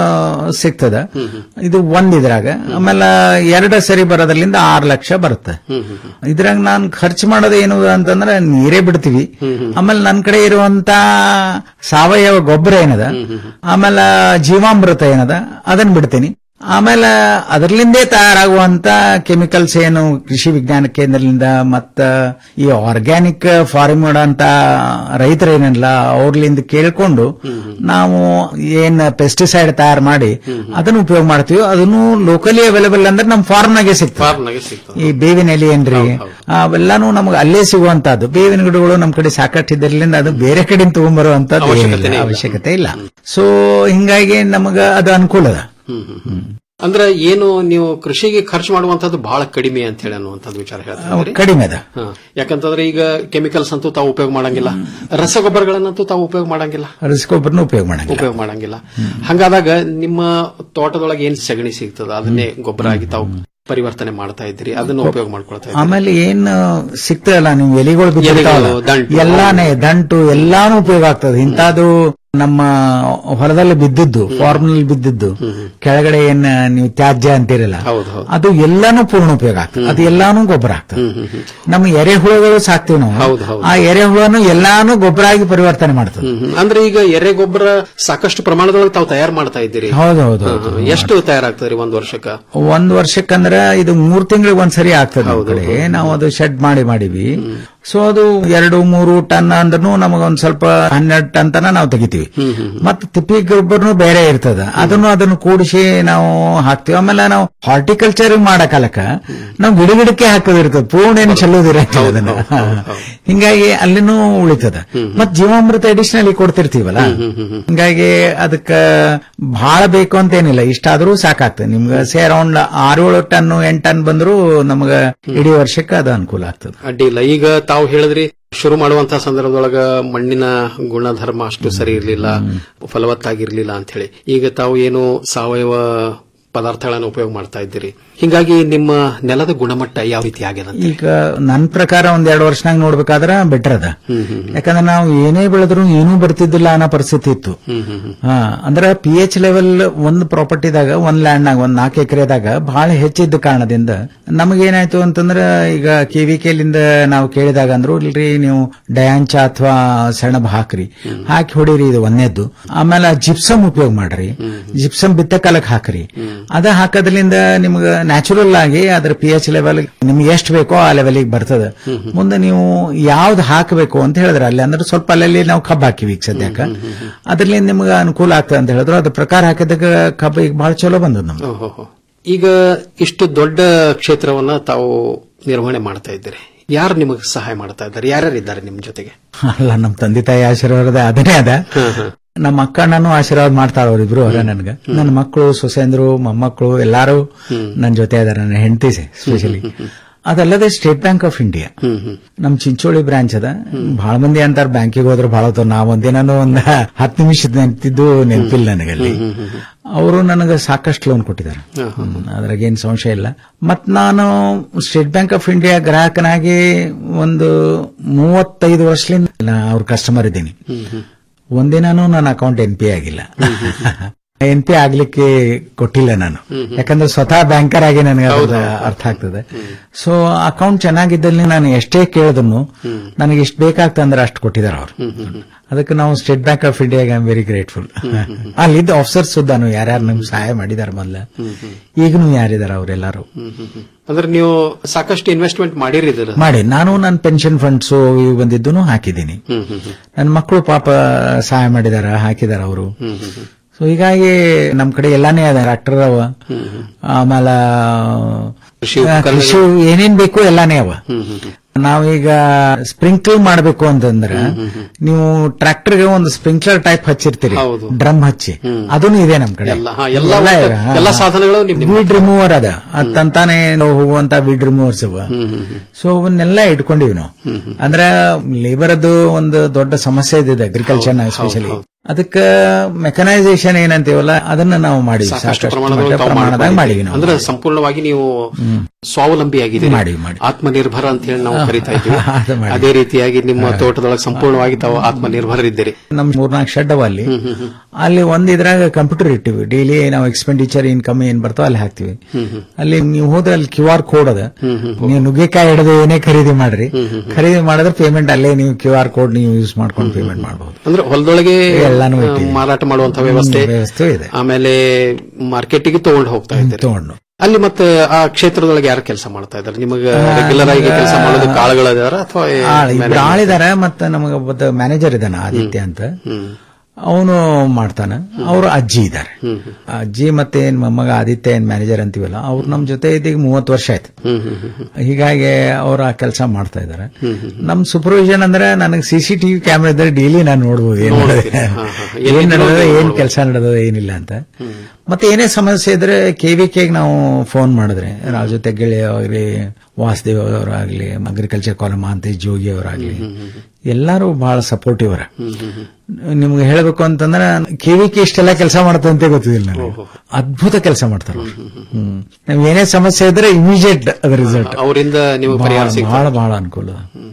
ಸಿಗ್ತದ ಇದು ಒಂದ್ ಇದ್ರಾಗ ಆಮೇಲೆ ಎರಡು ಸರಿ ಬರೋದ್ರಲ್ಲಿಂದ ಆರು ಲಕ್ಷ ಬರುತ್ತೆ ಇದ್ರಾಗ ನಾನು ಖರ್ಚು ಮಾಡೋದು ಏನು ಅಂತಂದ್ರೆ ನೀರೇ ಬಿಡ್ತೀವಿ ಆಮೇಲೆ ನನ್ನ ಕಡೆ ಇರುವಂತ ಸಾವಯವ ಗೊಬ್ಬರ ಏನದ ಆಮೇಲೆ ಜೀವಾಮೃತ ಏನದ ಅದನ್ನ ಬಿಡ್ತೀನಿ ಆಮೇಲೆ ಅದರ್ಲಿಂದೇ ತಯಾರಾಗುವಂತ ಕೆಮಿಕಲ್ಸ್ ಏನು ಕೃಷಿ ವಿಜ್ಞಾನ ಕೇಂದ್ರದಿಂದ ಮತ್ತ ಈ ಆರ್ಗ್ಯಾನಿಕ್ ಫಾರ್ಮ್ ಮಾಡಂತ ರೈತರೇನಲ್ಲ ಅವ್ರಲಿಂದ ಕೇಳ್ಕೊಂಡು ನಾವು ಏನ್ ಪೆಸ್ಟಿಸೈಡ್ ತಯಾರು ಮಾಡಿ ಅದನ್ನು ಉಪಯೋಗ ಮಾಡ್ತೀವಿ ಅದನ್ನು ಲೋಕಲಿ ಅವೈಲೇಬಲ್ ಅಂದ್ರೆ ನಮ್ಮ ಫಾರ್ಮ್ನಾಗೆ ಸಿಗ್ತದೆ ಫಾರ್ಮ್ನಾಗೆ ಸಿಗ್ತದೆ ಈ ಬೇವಿನ ಎಲೆ ಏನ್ರಿ ಅವೆಲ್ಲಾನು ನಮ್ಗೆ ಅಲ್ಲೇ ಸಿಗುವಂತದ್ದು ಬೇವಿನ ಗಿಡಗಳು ನಮ್ ಕಡೆ ಸಾಕಷ್ಟು ಇದರಿಂದ ಅದು ಬೇರೆ ಕಡೆಯಿಂದ ತಗೊಂಡ್ಬರುವಂತದ್ದು ಅವಶ್ಯಕತೆನೇ ಇಲ್ಲ. ಅವಶ್ಯಕತೆ ಇಲ್ಲ ಸೊ ಹಿಂಗಾಗಿ ನಮಗ ಅದು ಅನುಕೂಲ ಅದ ಅಂದ್ರೆ ಏನು ನೀವು ಕೃಷಿಗೆ ಖರ್ಚು ಮಾಡುವಂತದ್ದು ಬಹಳ ಕಡಿಮೆ ಅಂತ ಹೇಳಿ ಅನ್ನುವಂಥದ್ದು ವಿಚಾರ ಹೇಳ್ತಾ ಅವು ಇದ್ದೀರಿ? ಕಡಿಮೆ ಅದ ಹಾ. ಯಾಕಂತಂದ್ರೆ ಈಗ ಕೆಮಿಕಲ್ಸ್ ಅಂತೂ ತಾವು ಉಪಯೋಗ ಮಾಡಂಗಿಲ್ಲ ರಸಗೊಬ್ಬರಗಳನ್ನಂತೂ ತಾವು ಉಪಯೋಗ ಮಾಡಂಗಿಲ್ಲ ರಸಗೊಬ್ಬರನು ಉಪಯೋಗ ಮಾಡಂಗಿಲ್ಲ ಉಪಯೋಗ ಮಾಡಂಗಿಲ್ಲ ಹಂಗಾದಾಗ ನಿಮ್ಮ ತೋಟದೊಳಗೆ ಏನ್ ಸಗಣಿ ಸಿಗ್ತದ ಅದನ್ನೇ ಗೊಬ್ಬರ ಆಗಿ ತಾವು ಪರಿವರ್ತನೆ ಮಾಡ್ತಾ ಇದ್ದೀರಿ ಅದನ್ನ ಉಪಯೋಗ ಮಾಡ್ಕೊಳ್ತಾ ಇದ್ದೀರಿ ಆಮೇಲೆ ಏನ್ ಸಿಗ್ತದಲ್ಲ ನೀವು ಎಲಿಗಳು ಬಿದ್ದಿರ್ತಾವಲ್ಲ ಎಲೆಗಳು, ದಂಟು. ಎಲ್ಲಾನೇ ದಂಟು ಎಲ್ಲಾನು ಉಪಯೋಗ ಆಗ್ತದೆ ಇಂಥದ್ದು ನಮ್ಮ ಹೊಲದಲ್ಲಿ ಬಿದ್ದಿದ್ದು ಫಾರ್ಮ್ ನಲ್ಲಿ ಬಿದ್ದಿದ್ದು ಕೆಳಗಡೆ ಏನ್ ನೀವು ತ್ಯಾಜ್ಯ ಅಂತೀರಲ್ಲ ಅದು ಎಲ್ಲಾನು ಪೂರ್ಣ ಉಪಯೋಗ ಆಗ್ತದೆ ಅದು ಎಲ್ಲಾನು ಗೊಬ್ಬರ ಆಗ್ತದೆ ನಮ್ಮ ಎರೆಹುಳಗಳು ಸಾಕ್ತಿವಿ ನಾವು ಆ ಎರೆಹುಳನು ಎಲ್ಲಾನು ಗೊಬ್ಬರ ಆಗಿ ಪರಿವರ್ತನೆ ಮಾಡ್ತದೆ ಹ್ಮ್, ಹ್ಮ್. ಅಂದ್ರೆ ಈಗ ಎರೆ ಗೊಬ್ಬರ ಸಾಕಷ್ಟು ಪ್ರಮಾಣದೊಳಗೆ ತಾವು ತಯಾರು ಮಾಡ್ತಾ ಇದ್ದೀರಿ ಹೌದು ಹೌದು ಹಾ, ಹಾ. ಎಷ್ಟು ತಯಾರಾಗ್ತದ್ರಿ ಒಂದ್ ವರ್ಷಕ್ಕ ಒಂದ್ ವರ್ಷಕ್ಕಂದ್ರ ಇದು ಮೂರ್ ತಿಂಗಳಿಗೆ ಒಂದ್ಸರಿ ಆಗ್ತದೆ ನಮ್ಮ ಕಡೆ ನಾವು ಅದು ಶೆಡ್ ಮಾಡಿ ಮಾಡಿವಿ ಸೊ ಅದು ಎರಡು ಮೂರು ಟನ್ ಅಂದ್ರೂ ನಮಗೊಂದ್ ಸ್ವಲ್ಪ ಹನ್ನೆರಡು ಟನ್ ತನ ನಾವು ತೆಗಿತೀವಿ ಮತ್ತೆ ತಿಪ್ಪಿ ಗೊಬ್ಬರನು ಬೇರೆ ಇರ್ತದ ಅದನ್ನು ಅದನ್ನು ಕೂಡಿಸಿ ನಾವು ಹಾಕ್ತಿವಿ ಆಮೇಲೆ ನಾವು ಹಾರ್ಟಿಕಲ್ಚರ್ ಮಾಡಕಾಲಕ್ಕ ನಾವು ಗಿಡ ಗಿಡಕ್ಕೆ ಹಾಕೋದಿರ್ತದೆ ಪೂರ್ಣ ಏನು ಚೆಲ್ಲೋದಿರಂಗಿಲ್ಲ ಅದನ್ನ ಹಿಂಗಾಗಿ ಅಲ್ಲಿನೂ ಉಳಿತದ ಮತ್ ಜೀವಾಮೃತ ಅಡಿಷನಲಿ ಕೊಡ್ತಿರ್ತೀವಲ್ಲ ಹಿಂಗಾಗಿ ಅದಕ್ಕ ಬಹಳ ಬೇಕು ಅಂತ ಏನಿಲ್ಲ ಇಷ್ಟಾದ್ರೂ ಸಾಕಾಗ್ತದೆ ನಿಮ್ಗೆ ಸೇ ಅರೌಂಡ್ ಆರು ಏಳು ಟನ್ ಎಂಟು ಟನ್ ಬಂದ್ರು ನಮಗ ಇಡೀ ವರ್ಷಕ್ಕೆ ಅದು ಅನುಕೂಲ ಆಗ್ತದೆ ಅಡ್ಡಿ ಇಲ್ಲ ಈಗ ತಾವು ಹೇಳಿದ್ರಿ ಶುರು ಮಾಡುವಂತಹ ಸಂದರ್ಭದೊಳಗ ಮಣ್ಣಿನ ಗುಣಧರ್ಮ ಅಷ್ಟು ಸರಿ ಇರಲಿಲ್ಲ ಫಲವತ್ತಾಗಿರ್ಲಿಲ್ಲ ಅಂತ ಹೇಳಿ ಈಗ ತಾವು ಏನು ಸಾವಯವ ಪದಾರ್ಥಗಳನ್ನು ಉಪಯೋಗ ಮಾಡ್ತಾ ಇದ್ದೀರಿ ಹಿಂಗಾಗಿ ನಿಮ್ಮ ನೆಲದ ಗುಣಮಟ್ಟ ಯಾವ ರೀತಿ ಆಗಿದೆ ಈಗ ನನ್ ಪ್ರಕಾರ ಒಂದ್ ಎರಡು ವರ್ಷನಾಗ ನೋಡ್ಬೇಕಾದ್ರ ಬೆಟರ್ ಅದ ಯಾಕಂದ್ರೆ ನಾವು ಏನೇ ಬೆಳೆದ್ರು ಏನೂ ಬರ್ತಿದ್ದಿಲ್ಲ ಅನ್ನೋ ಪರಿಸ್ಥಿತಿ ಇತ್ತು ಹಾ ಅಂದ್ರೆ ಪಿ ಎಚ್ ಲೆವೆಲ್ ಒಂದ್ ಪ್ರಾಪರ್ಟಿದಾಗ ಒಂದ್ ಲ್ಯಾಂಡ್ನಾಗ ಒಂದ್ ನಾಲ್ಕು ಎಕರೆದಾಗ ಬಹಳ ಹೆಚ್ಚಿದ್ದ ಕಾರಣದಿಂದ ನಮಗೇನಾಯ್ತು ಅಂತಂದ್ರ ಈಗ ಕೆವಿಕೆಲಿಂದ ನಾವು ಕೇಳಿದಾಗ ಅಂದ್ರು ಇಲ್ರಿ ನೀವು ಡಯಾಂಚ ಅಥವಾ ಸೆಣಬ್ ಹಾಕ್ರಿ ಹಾಕಿ ಹೊಡೀರಿ ಇದು ಒಂದೇದ್ದು ಆಮೇಲೆ ಜಿಪ್ಸಮ್ ಉಪಯೋಗ ಮಾಡ್ರಿ ಜಿಪ್ಸಮ್ ಬಿತ್ತ ಕಾಲಕ್ಕೆ ಹಾಕ್ರಿ ಅದ ಹಾಕೋದ್ರಿಂದ ನಿಮ್ಗೆ ನ್ಯಾಚುರಲ್ ಆಗಿ ಅದ್ರ ಪಿ ಎಚ್ ಲೆವೆಲ್ ನಿಮ್ಗೆ ಎಷ್ಟು ಬೇಕೋ ಆ ಲೆವೆಲಿಗೆ ಬರ್ತದ ಮುಂದೆ ನೀವು ಯಾವ್ದು ಹಾಕಬೇಕು ಅಂತ ಹೇಳಿದ್ರೆ ಅಲ್ಲಿ ಅಂದ್ರೆ ಸ್ವಲ್ಪ ಅಲ್ಲಲ್ಲಿ ನಾವು ಕಬ್ಬು ಹಾಕಿವಿ ಈಗ ಸದ್ಯಕ್ಕ ಅದ್ರಲ್ಲಿ ನಿಮ್ಗೆ ಅನುಕೂಲ ಆಗ್ತದೆ ಅಂತ ಹೇಳಿದ್ರು ಅದ್ರ ಪ್ರಕಾರ ಹಾಕಿದಾಗ ಕಬ್ಬು ಈಗ ಬಹಳ ಚಲೋ ಬಂದದ ನಮ್ಗೆ ಓಹೋಹೋ. ಈಗ ಇಷ್ಟು ದೊಡ್ಡ ಕ್ಷೇತ್ರವನ್ನ ತಾವು ನಿರ್ವಹಣೆ ಮಾಡ್ತಾ ಇದ್ದೀರಿ ಯಾರು ನಿಮಗೆ ಸಹಾಯ ಮಾಡ್ತಾ ಇದ್ದಾರೆ ಯಾರ್ಯಾರು ಇದ್ದಾರೆ ನಿಮ್ ಜೊತೆಗೆ ಅಲ್ಲ ನಮ್ ತಂದೆ ತಾಯಿ ಆಶೀರ್ವಾದ ಅದನ್ನೇ ಅದ ನಮ್ಮ ಅಕ್ಕ ನಾನು ಆಶೀರ್ವಾದ ಮಾಡ್ತಾರ ಅವ್ರಿಬ್ರು ಅವರ ನನ್ಗ ನನ್ನ ಮಕ್ಕಳು ಸೊಸೆಂದ್ರು ಮೊಮ್ಮಕ್ಕಳು ಎಲ್ಲಾರು ನನ್ನ ಜೊತೆ ಇದಾರೆ ನನ್ನ ಹೆಂಡತಿ ಸ್ಪೆಷಲಿ ಅದಲ್ಲದೆ ಸ್ಟೇಟ್ ಬ್ಯಾಂಕ್ ಆಫ್ ಇಂಡಿಯಾ ನಮ್ ಚಿಂಚೋಳಿ ಬ್ರಾಂಚ್ ಅದ ಬಹಳ ಮಂದಿ ಅಂತಾರ ಬ್ಯಾಂಕಿಗೆ ಹೋದ್ರೆ ಬಹಳ ಹೊತ್ತು ನಾ ಒಂದಿನಾನು ಒಂದ್ ಹತ್ತು ನಿಮಿಷದ ನೆನ್ಪಿದ್ದು ನೆನಪಿಲ್ಲ ನನಗಲ್ಲಿ ಅವರು ನನಗೆ ಸಾಕಷ್ಟು ಲೋನ್ ಕೊಟ್ಟಿದ್ದಾರೆ ಅದ್ರಾಗೇನು ಸಂಶಯ ಇಲ್ಲ ಮತ್ ನಾನು ಸ್ಟೇಟ್ ಬ್ಯಾಂಕ್ ಆಫ್ ಇಂಡಿಯಾ ಗ್ರಾಹಕನಾಗಿ ಒಂದು ಮೂವತ್ತೈದು ವರ್ಷದಿಂದ ಅವ್ರ ಕಸ್ಟಮರ್ ಇದ್ದೀನಿ ಒಂದಿನಾನು ನನ್ನ ಅಕೌಂಟ್ ಎನ್ ಪಿ ಆಗಿಲ್ಲ ಎನ್ ಪಿ ಆಗ್ಲಿಕ್ಕೆ ಕೊಟ್ಟಿಲ್ಲ ನಾನು ಯಾಕಂದ್ರೆ ಸ್ವತಃ ಬ್ಯಾಂಕರ್ ಆಗಿ ನನಗೆ ಅದು ಅರ್ಥ ಆಗ್ತದೆ ಸೊ ಅಕೌಂಟ್ ಚೆನ್ನಾಗಿದ್ದಲ್ಲಿ ನಾನು ಎಷ್ಟೇ ಕೇಳಿದ್ರು ನನಗೆ ಇಷ್ಟು ಬೇಕಾಗ್ತದೆ ಅಂದ್ರೆ ಅಷ್ಟು ಕೊಟ್ಟಿದ್ದಾರೆ ಅವರು ಅದಕ್ಕೆ ನಾವು ಸ್ಟೇಟ್ ಬ್ಯಾಂಕ್ ಆಫ್ ಇಂಡಿಯಾಗೆ ಐ ಆಮ್ ವೆರಿ ಗ್ರೇಟ್ಫುಲ್ ಅಲ್ಲಿದ್ದ ಆಫೀಸರ್ಸ್ ಸುದ್ದಾನು ಯಾರ್ಯಾರು ನಮ್ಗೆ ಸಹಾಯ ಮಾಡಿದಾರೆ ಮೊದಲ ಈಗನು ಯಾರಿದಾರೆ ಅವರೆಲ್ಲರೂ ಅಂದ್ರೆ ನೀವು ಸಾಕಷ್ಟು ಇನ್ವೆಸ್ಟ್ಮೆಂಟ್ ಮಾಡಿರಿದ್ದೀರ ಮಾಡಿ ನಾನು ನನ್ನ ಪೆನ್ಷನ್ ಫಂಡ್ಸ್ ಇವು ಬಂದಿದ್ದು ಹಾಕಿದ್ದೀನಿ ನನ್ನ ಮಕ್ಕಳು ಪಾಪ ಸಹಾಯ ಮಾಡಿದಾರ ಹಾಕಿದಾರ ಅವರು ಸೊ ಹೀಗಾಗಿ ನಮ್ ಕಡೆ ಎಲ್ಲಾನೇ ಅದ ಟ್ರಾಕ್ಟರ್ ಅವ ಆಮೇಲೆ ಕೃಷಿ ಏನೇನ್ ಬೇಕು ಎಲ್ಲಾನೇ ಅವ ನಾವೀಗ ಸ್ಪ್ರಿಂಕ್ಲ್ ಮಾಡಬೇಕು ಅಂತಂದ್ರೆ ನೀವು ಟ್ರಾಕ್ಟರ್ಗೆ ಒಂದು ಸ್ಪ್ರಿಂಕ್ಲರ್ ಟೈಪ್ ಹಚ್ಚಿರ್ತೀರಿ ಡ್ರಮ್ ಹಚ್ಚಿ ಅದನ್ನು ಇದೆ ನಮ್ ಕಡೆ ಎಲ್ಲ- ಹಾ, ಎಲ್ಲ ಒಟ್ಟು- ಎಲ್ಲ ಸಾಧನಗಳು ನಿಮ್- ವೀಡ್ ರಿಮೂವರ್ ಅದ ಅದ್ ತಂತಾನೆ ನಾವು ಹೋಗುವಂತ ವೀಡ್ ರಿಮೂವರ್ಸ್ ಅವ ಸೊ ಅವನ್ನೆಲ್ಲ ಇಟ್ಕೊಂಡಿವಿ ನಾವು ಅಂದ್ರೆ ಲೇಬರ್ ಅದು ಒಂದು ದೊಡ್ಡ ಸಮಸ್ಯೆ ಇದೆ ಅಗ್ರಿಕಲ್ಚರ್ ಎಸ್ಪೆಷಲಿ ಅದಕ್ಕೆ ಮೆಕನೈಸೇಷನ್ ಏನಂತೀವಲ್ಲ ಅದನ್ನ ನಾವು ಮಾಡಿವಿ ಸಾಕಷ್ಟು ಪ್ರಮಾಣದಲ್ಲಿ ತಾವು ಪ್ರಮಾಣದಾಗ ಮಾಡ್ಕೊಂಡಿದ್ದೀರಿ. ಮಾಡಿವಿ ನಾವು ಅಂದ್ರೆ ಸಂಪೂರ್ಣವಾಗಿ ನೀವು ಸ್ವಾವಲಂಬಿ ಆಗಿದ್ದೀರಿ ಆತ್ಮನಿರ್ಭರ ಅಂತ ಹೇಳಿ ನಾವು ಕರಿತಾ ಇದ್ದೀವಿ ಅದು ಮಾಡಿ. ಅದೇ ರೀತಿಯಾಗಿ ನಿಮ್ಮ ತೋಟದೊಳಗೆ ಸಂಪೂರ್ಣವಾಗಿ ತಾವು ಆತ್ಮನಿರ್ಭರರಿದ್ದೀರಿ ನಮ್ ಮೂರ್ನಾಲ್ಕು ಶೆಡ್ ಅವ ಅಲ್ಲಿ ಅಲ್ಲಿ ಒಂದ್ ಇದ್ರಾಗ ಕಂಪ್ಯೂಟರ್ ಇಟ್ಟಿವಿ ಡೈಲಿ ನಾವು ಎಕ್ಸ್ಪೆಂಡಿಚರ್ ಇನ್ಕಮ್ ಏನ್ ಬರ್ತಾವ ಅಲ್ಲಿ ಹಾಕ್ತಿವಿ ಅಲ್ಲಿ ನೀವು ಹೋದ್ರೆ ಅಲ್ಲಿ ಕ್ಯೂ ಆರ್ ಕೋಡ್ ಅದ ನೀವು ನುಗ್ಗೆಕಾಯಿ ಹಿಡಿದು ಏನೇ ಖರೀದಿ ಮಾಡ್ರಿ ಖರೀದಿ ಮಾಡಿದ್ರೆ ಪೇಮೆಂಟ್ ಅಲ್ಲೇ ನೀವು ಕ್ಯೂ ಆರ್ ಕೋಡ್ ನೀವು ಯೂಸ್ ಮಾಡ್ಕೊಂಡು ಪೇಮೆಂಟ್ ಮಾಡಬಹುದು ಅಂದ್ರೆ ಹೊಲದೊಳಗೆ ಎಲ್ಲಾನು ಆ, ಇಟ್ಟಿವಿ. ಮಾರಾಟ ಮಾಡುವಂತ ವ್ಯವಸ್ಥೆ ಹ್ಮ್, ವ್ಯವಸ್ಥೆ ಇದೆ. ಆಮೇಲೆ ಮಾರ್ಕೆಟಿಗೆ ತಗೊಂಡು ಹೋಗ್ತಾ ಇದ್ದೀರಿ ತಗೊಂಡು ಅಲ್ಲಿ ಮತ್ತೆ ಆ ಕ್ಷೇತ್ರದೊಳಗೆ ಯಾರು ಕೆಲಸ ಮಾಡ್ತಾ ಇದ್ದಾರೆ ನಿಮಗೆ ರೆಗ್ಯುಲರ್ ಆಗಿ ಕೆಲಸ ಮಾಡೋದು ಕಾಳುಗಳಿದಾರ ಅಥವಾ ಆಳ್ ಇಬ್ರು ಆಳಿದಾರ ಮತ್ತೆ ನಮಗೆ ಒಬ್ಬ ಮ್ಯಾನೇಜರ್ ಇದಾನ ಆದಿತ್ಯ ಅಂತ ಅವನು ಮಾಡ್ತಾನ ಅವ್ರು ಅಜ್ಜಿ ಇದ್ದಾರೆ ಅಜ್ಜಿ ಮತ್ತೆ ಏನ್ ಮೊಮ್ಮಗ ಆದಿತ್ಯ ಏನ್ ಮ್ಯಾನೇಜರ್ ಅಂತೀವಲ್ಲ ಅವ್ರು ನಮ್ ಜೊತೆ ಇದೀಗ ಮೂವತ್ತು ವರ್ಷ ಆಯ್ತು ಹೀಗಾಗಿ ಅವ್ರ ಆ ಕೆಲಸ ಮಾಡ್ತಾ ಇದಾರೆ ನಮ್ ಸೂಪರ್ವಿಷನ್ ಅಂದ್ರೆ ನನಗೆ ಸಿಸಿ ಟಿವಿ ಕ್ಯಾಮ್ರಾ ಇದ್ರೆ ಡೈಲಿ ನಾನು ನೋಡ್ಬೋದು ಏನ್ ನಡೆದಿದೆ ಏನ್ ನಡೆದ ಏನ್ ಕೆಲಸ ನಡೆದ ಏನಿಲ್ಲ ಅಂತ ಮತ್ತೆ ಏನೇ ಸಮಸ್ಯೆ ಇದ್ರೆ ಕೆವಿಕೆ ನಾವು ಫೋನ್ ಮಾಡಿದ್ರೆ ರಾಜು ತೆಗ್ಗಳಿ ಆಗ್ಲಿ ವಾಸುದೇವ್ ಅವರಾಗ್ಲಿ ಅಗ್ರಿಕಲ್ಚರ್ ಕಾಲೇಜ್ ಮಹಾಂತೇಶ್ ಜೋಗಿ ಅವರಾಗ್ಲಿ ಎಲ್ಲರೂ ಬಹಳ ಸಪೋರ್ಟಿವ್ ಅವರ ನಿಮ್ಗೆ ಹೇಳಬೇಕು ಅಂತಂದ್ರೆ ಕೆವಿಕೆ ಇಷ್ಟೆಲ್ಲ ಕೆಲಸ ಮಾಡ್ತಂತೆ ಗೊತ್ತಿಲ್ಲ ನನಗೆ ಅದ್ಭುತ ಕೆಲಸ ಮಾಡ್ತಾರೆ ಅವ್ರು. ಹ್ಮ್ ನಾವ್ ಏನೇ ಸಮಸ್ಯೆ ಇದ್ರೆ ಇಮಿಡಿಯೇಟ್ ಅದ ರಿಸಲ್ಟ್ ಅವರಿಂದ ನೀವು ಪರಿಹಾರ ಸಿಗ್ತದೆ. ಬಹಳ ಬಹಳ ಅನುಕೂಲ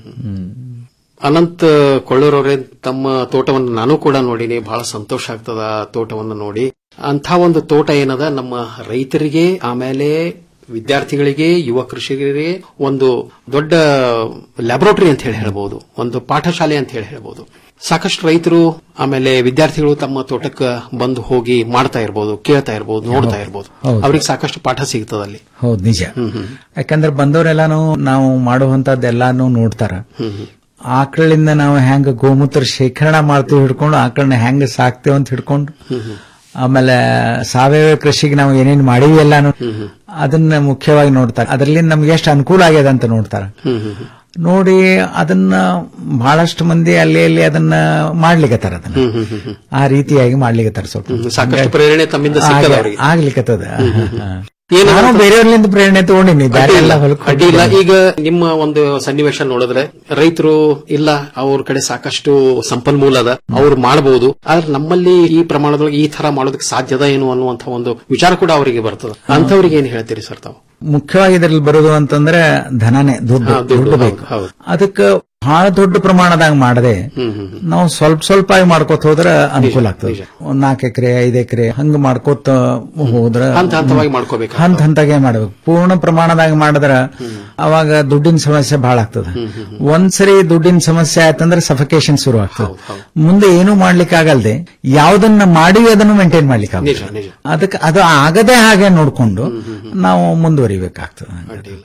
ಅನಂತ್ ಕೊಳ್ಳೂರವರೇ ತಮ್ಮ ತೋಟವನ್ನು ನಾನು ಕೂಡ ನೋಡಿನಿ ಬಹಳ ಸಂತೋಷ ಆಗ್ತದ ಆ ತೋಟವನ್ನು ನೋಡಿ ಅಂಥ ಒಂದು ತೋಟ ಏನದ ನಮ್ಮ ರೈತರಿಗೆ ಆಮೇಲೆ ವಿದ್ಯಾರ್ಥಿಗಳಿಗೆ ಯುವ ಕೃಷಿಕರಿಗೆ ಒಂದು ದೊಡ್ಡ ಲ್ಯಾಬೊರೇಟರಿ ಅಂತ ಹೇಳಿ ಹೇಳ್ಬಹುದು ಒಂದು ಪಾಠಶಾಲೆ ಅಂತ ಹೇಳಿ ಹೇಳ್ಬಹುದು ಸಾಕಷ್ಟು ರೈತರು ಆಮೇಲೆ ವಿದ್ಯಾರ್ಥಿಗಳು ತಮ್ಮ ತೋಟಕ್ಕೆ ಬಂದು ಹೋಗಿ ಮಾಡ್ತಾ ಇರ್ಬೋದು ಕೇಳ್ತಾ ಇರ್ಬೋದು ನೋಡ್ತಾ ಇರ್ಬೋದು ಹೌದು. ಅವ್ರಿಗೆ ಸಾಕಷ್ಟು ಪಾಠ ಸಿಗ್ತದ ಅಲ್ಲಿ ಹೌದು ನಿಜ ಯಾಕಂದ್ರೆ ಬಂದವರೆಲ್ಲಾನು ನಾವು ಮಾಡುವಂತದ್ದೆಲ್ಲಾನು ನೋಡ್ತಾರ ಆಕಳಿಂದ ನಾವು ಹೆಂಗ ಗೋಮೂತ್ರ ಶೇಖರಣೆ ಮಾಡ್ತೀವಿ ಹಿಡ್ಕೊಂಡು ಆಕಳನ್ನ ಹೆಂಗ ಸಾಕ್ತೇವೆ ಅಂತ ಹಿಡ್ಕೊಂಡು ಆಮೇಲೆ ಸಾವಯವ ಕೃಷಿಗೆ ನಾವು ಏನೇನ್ ಮಾಡೀವಿ ಎಲ್ಲಾನು ಅದನ್ನ ಮುಖ್ಯವಾಗಿ ನೋಡ್ತಾರೆ ಅದರಲ್ಲಿ ನಮ್ಗೆ ಎಷ್ಟು ಅನುಕೂಲ ಆಗ್ಯದ ಅಂತ ನೋಡ್ತಾರ ನೋಡಿ ಅದನ್ನ ಬಹಳಷ್ಟು ಮಂದಿ ಅಲ್ಲಿ ಅಲ್ಲಿ ಅದನ್ನ ಮಾಡ್ಲಿಕ್ಕತ್ತಾರ ಅದನ್ನ ಆ ರೀತಿಯಾಗಿ ಮಾಡ್ಲಿಕ್ಕತ್ತಾರ ಸ್ವಲ್ಪ ಸಾಕಷ್ಟು ಪ್ರೇರಣೆ ತಮ್ಮಿಂದ ಸಿಕ್ಕದ ಹಾಗೆ ಅವ್ರಿಗೆ. ಆಗ್ಲಿಕ್ಕತ್ತದ ನಾನು ಬೇರೆಯವ್ರಲಿಂದ ಪ್ರೇರಣೆ ತಗೊಂಡಿನಿ ಬೇರೆ ಎಲ್ಲ ಅಡ್ಡಿ ಇಲ್ಲ ಈಗ ನಿಮ್ಮ ಒಂದು ಸನ್ನಿವೇಶ ನೋಡಿದ್ರೆ ರೈತರು ಇಲ್ಲ ಅವ್ರ ಕಡೆ ಸಾಕಷ್ಟು ಸಂಪನ್ಮೂಲ ಅದ ಅವ್ರು ಮಾಡಬಹುದು ಆದ್ರೆ ನಮ್ಮಲ್ಲಿ ಈ ಪ್ರಮಾಣದೊಳಗೆ ಈ ತರ ಮಾಡೋದಕ್ಕೆ ಸಾಧ್ಯದ ಏನು ಅನ್ನುವಂತ ಒಂದು ವಿಚಾರ ಕೂಡ ಅವರಿಗೆ ಬರ್ತದೆ ಅಂತವ್ರಿಗೆ ಏನ್ ಹೇಳ್ತೀರಿ ಸರ್ ತಾವು ಮುಖ್ಯವಾಗಿ ಇದರಲ್ಲಿ ಬರೋದು ಅಂತಂದ್ರೆ ಧನನೇ ದುಡ್ಡು ಹಾ, ದುಡ್ಡು, ದುಡ್ಡು ಬೇಕು ಹೌದು, ಹೌದು. ಅದಕ್ಕೆ ಬಹಳ ದೊಡ್ಡ ಪ್ರಮಾಣದಾಗ ಮಾಡದೆ ನಾವು ಸ್ವಲ್ಪ ಸ್ವಲ್ಪ ಆಗಿ ಮಾಡ್ಕೋತ ಹೋದ್ರ ಅನುಕೂಲ ಆಗ್ತದೆ ಒಂದ್ ನಾಲ್ಕು ಎಕರೆ ಐದ್ ಎಕರೆ ಹಂಗ ಮಾಡ್ಕೋತ ಹೋದ್ರ ಹಂತ ಹಂತವಾಗಿ ಮಾಡ್ಕೋಬೇಕು ಹಂತ ಹಂತಾಗೆ ಮಾಡ್ಬೇಕು ಪೂರ್ಣ ಪ್ರಮಾಣದಾಗ ಮಾಡಿದ್ರ ಅವಾಗ ದುಡ್ಡಿನ ಸಮಸ್ಯೆ ಬಹಳ ಆಗ್ತದೆ ಒಂದ್ಸರಿ ದುಡ್ಡಿನ ಸಮಸ್ಯೆ ಆಯ್ತಂದ್ರೆ ಸಫಿಕೇಶನ್ ಶುರು ಆಗ್ತದೆ ಮುಂದೆ ಏನು ಮಾಡ್ಲಿಕ್ಕೆ ಆಗಲ್ದೆ ಯಾವ್ದನ್ನ ಮಾಡಿ ಅದನ್ನು ಮೇಂಟೈನ್ ಮಾಡ್ಲಿಕ್ಕೆ ನಿಜ ಆಗುತ್ತೆ ನಿಜ ಅದಕ್ಕೆ ಅದು ಆಗದೆ ಹಾಗೆ ನೋಡ್ಕೊಂಡು ನಾವು ಮುಂದುವರಿಬೇಕಾಗ್ತದೆ ಅಡ್ಡಿಲ್ಲ